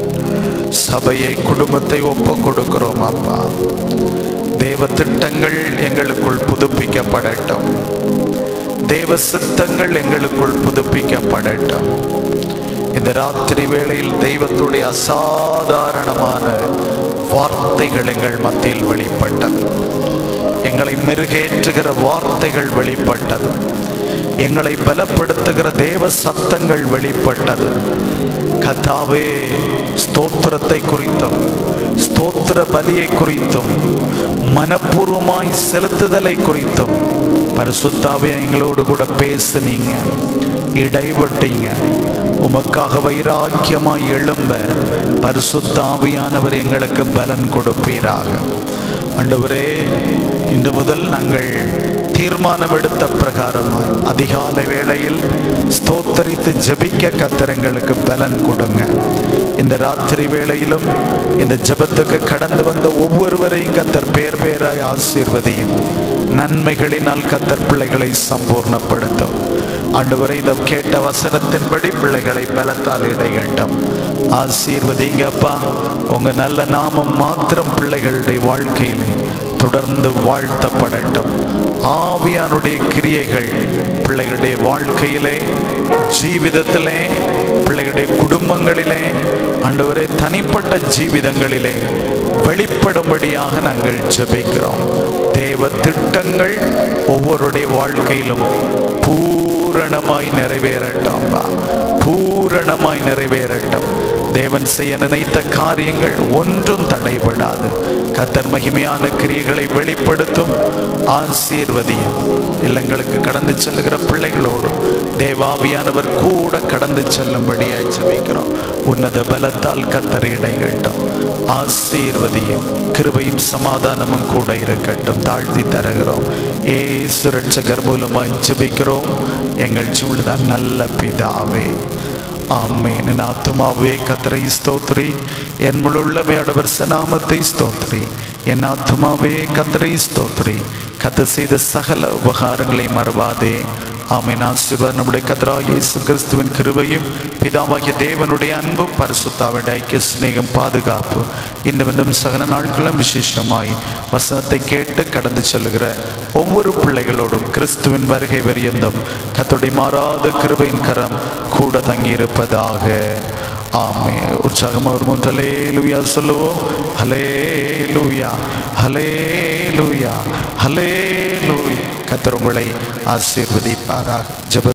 S1: சபையை குடும்பத்தை ஒப்பு கொடுக்கிறோம் அப்பா தேவ திட்டங்கள் எங்களுக்குள் புதுப்பிக்கப்படட்டும் தேவ சித்தங்கள் எங்களுக்குள் புதுப்பிக்கப்படட்டும் இந்த ராத்திரி வேளையில் தெய்வத்துடைய அசாதாரணமான வார்த்தைகள் எங்கள் மத்தியில் வெளிப்பட்டது எங்களை மெருகேற்றுகிற வார்த்தைகள் வெளிப்பட்டது எங்களை பலப்படுத்துகிற தேவ சத்தங்கள் வெளிப்பட்டது கத்தாவே ஸ்தோத்திரத்தை குறித்தும் ஸ்தோத்திர பலியை குறித்தும் மனப்பூர்வமாய் செலுத்துதலை குறித்தும் பரிசுத்தாவே எங்களோடு கூட பேசுனீங்க இடைவட்டீங்க உமக்காக வைராக்கியமாய் எழும்ப பரிசுத்தாவியானவர் எங்களுக்கு பலன் கொடுப்பீராக ஆண்டவரே இன்று முதல் நாங்கள் தீர்மானம் எடுத்த பிரகாரம் அதிகாலை வேளையில் ஸ்தோத்தரித்து ஜெபிக்க கத்தரங்களுக்கு பலன் கொடுங்க இந்த ராத்திரி வேளையிலும் இந்த ஜெபத்துக்கு கடந்து வந்த ஒவ்வொருவரையும் கத்தர் பேர் பேராய் ஆசீர்வதியும் நன்மைகளினால் கத்தர் பிள்ளைகளை சம்பூர்ணப்படுத்தும் ஆண்டவரை இந்த கேட்ட வசனத்தின்படி பிள்ளைகளை பலத்தால் இடையட்டும் ஆசீர்வதிங்க அப்பா உங்க நல்ல நாமம் மாத்திரம் பிள்ளைகளுடைய வாழ்க்கையிலே தொடர்ந்து வாழ்த்தப்படட்டும் ஆவியானுடைய கிரியைகள் பிள்ளைகளுடைய வாழ்க்கையிலே ஜீவிதத்திலே பிள்ளைகளுடைய குடும்பங்களிலே ஆண்டவரே தனிப்பட்ட ஜீவிதங்களிலே வெளிப்படும்படியாக நாங்கள் ஜெபிக்கிறோம் தேவ திட்டங்கள் ஒவ்வொருடைய வாழ்க்கையிலும் பூரணமாய் நிறைவேறட்டும் பூரணமாய் நிறைவேறட்டும் தேவன் செய்ய நினைத்த காரியங்கள் ஒன்றும் தடைபடாது கத்தர் மகிமையான கிரியைகளை வெளிப்படுத்தும் ஆசீர்வதியும் இல்லங்களுக்கு கடந்து செல்லுகிற பிள்ளைகளோடு தேவாவியானவர் கூட கடந்து செல்லும்படியாய் ஜெபிக்கிறோம் உன்னத பலத்தால் கத்தர் இடைகட்டும் ஆசீர்வதியும் கிருபையும் சமாதானமும் கூட இருக்கட்டும் தாழ்த்தி தருகிறோம் ஏ சுரட்சகர் மூலமாய் ஜெபிக்கிறோம் எங்கள் சூழ்தான் நல்ல பிதாவே ஆமேன் என் ஆத்துமாவே கத்தரை ஸ்தோத்ரி என் முழுள்ளமையாடவர் சநாமத்தை ஸ்தோத்ரி என் ஆத்துமாவே கத்தரை ஸ்தோத்ரி கத்த செய்த சகல உபகாரங்களை மறவாதே ஆமேன் ஆசிர்வாத் நம்முடைய கத்ரா இயேசு கிறிஸ்துவின் கிருபையும் பிதாவாகிய தேவனுடைய அன்பும் பரிசுத்தாவுடைய ஐக்கிய சிநேகம் பாதுகாப்பு இந்த விதம் சகல நாட்களும் விசேஷமாய் வசனத்தை கேட்டு கடந்து செல்லுகிற ஒவ்வொரு பிள்ளைகளோடும் கிறிஸ்துவின் வருகை வரியந்தம் கத்துடைய மாறாத கிருபையின் கரம் கூட தங்கியிருப்பதாக ஆமே உற்சாகமாக ஒரு மூன்று ஹலே லூயா சொல்லுவோம் ஹலே லூயா ஹலே லூயா ஹலே லூயா கத்தர் உங்களை ஆசீர்வதிப்பாராக ஜெப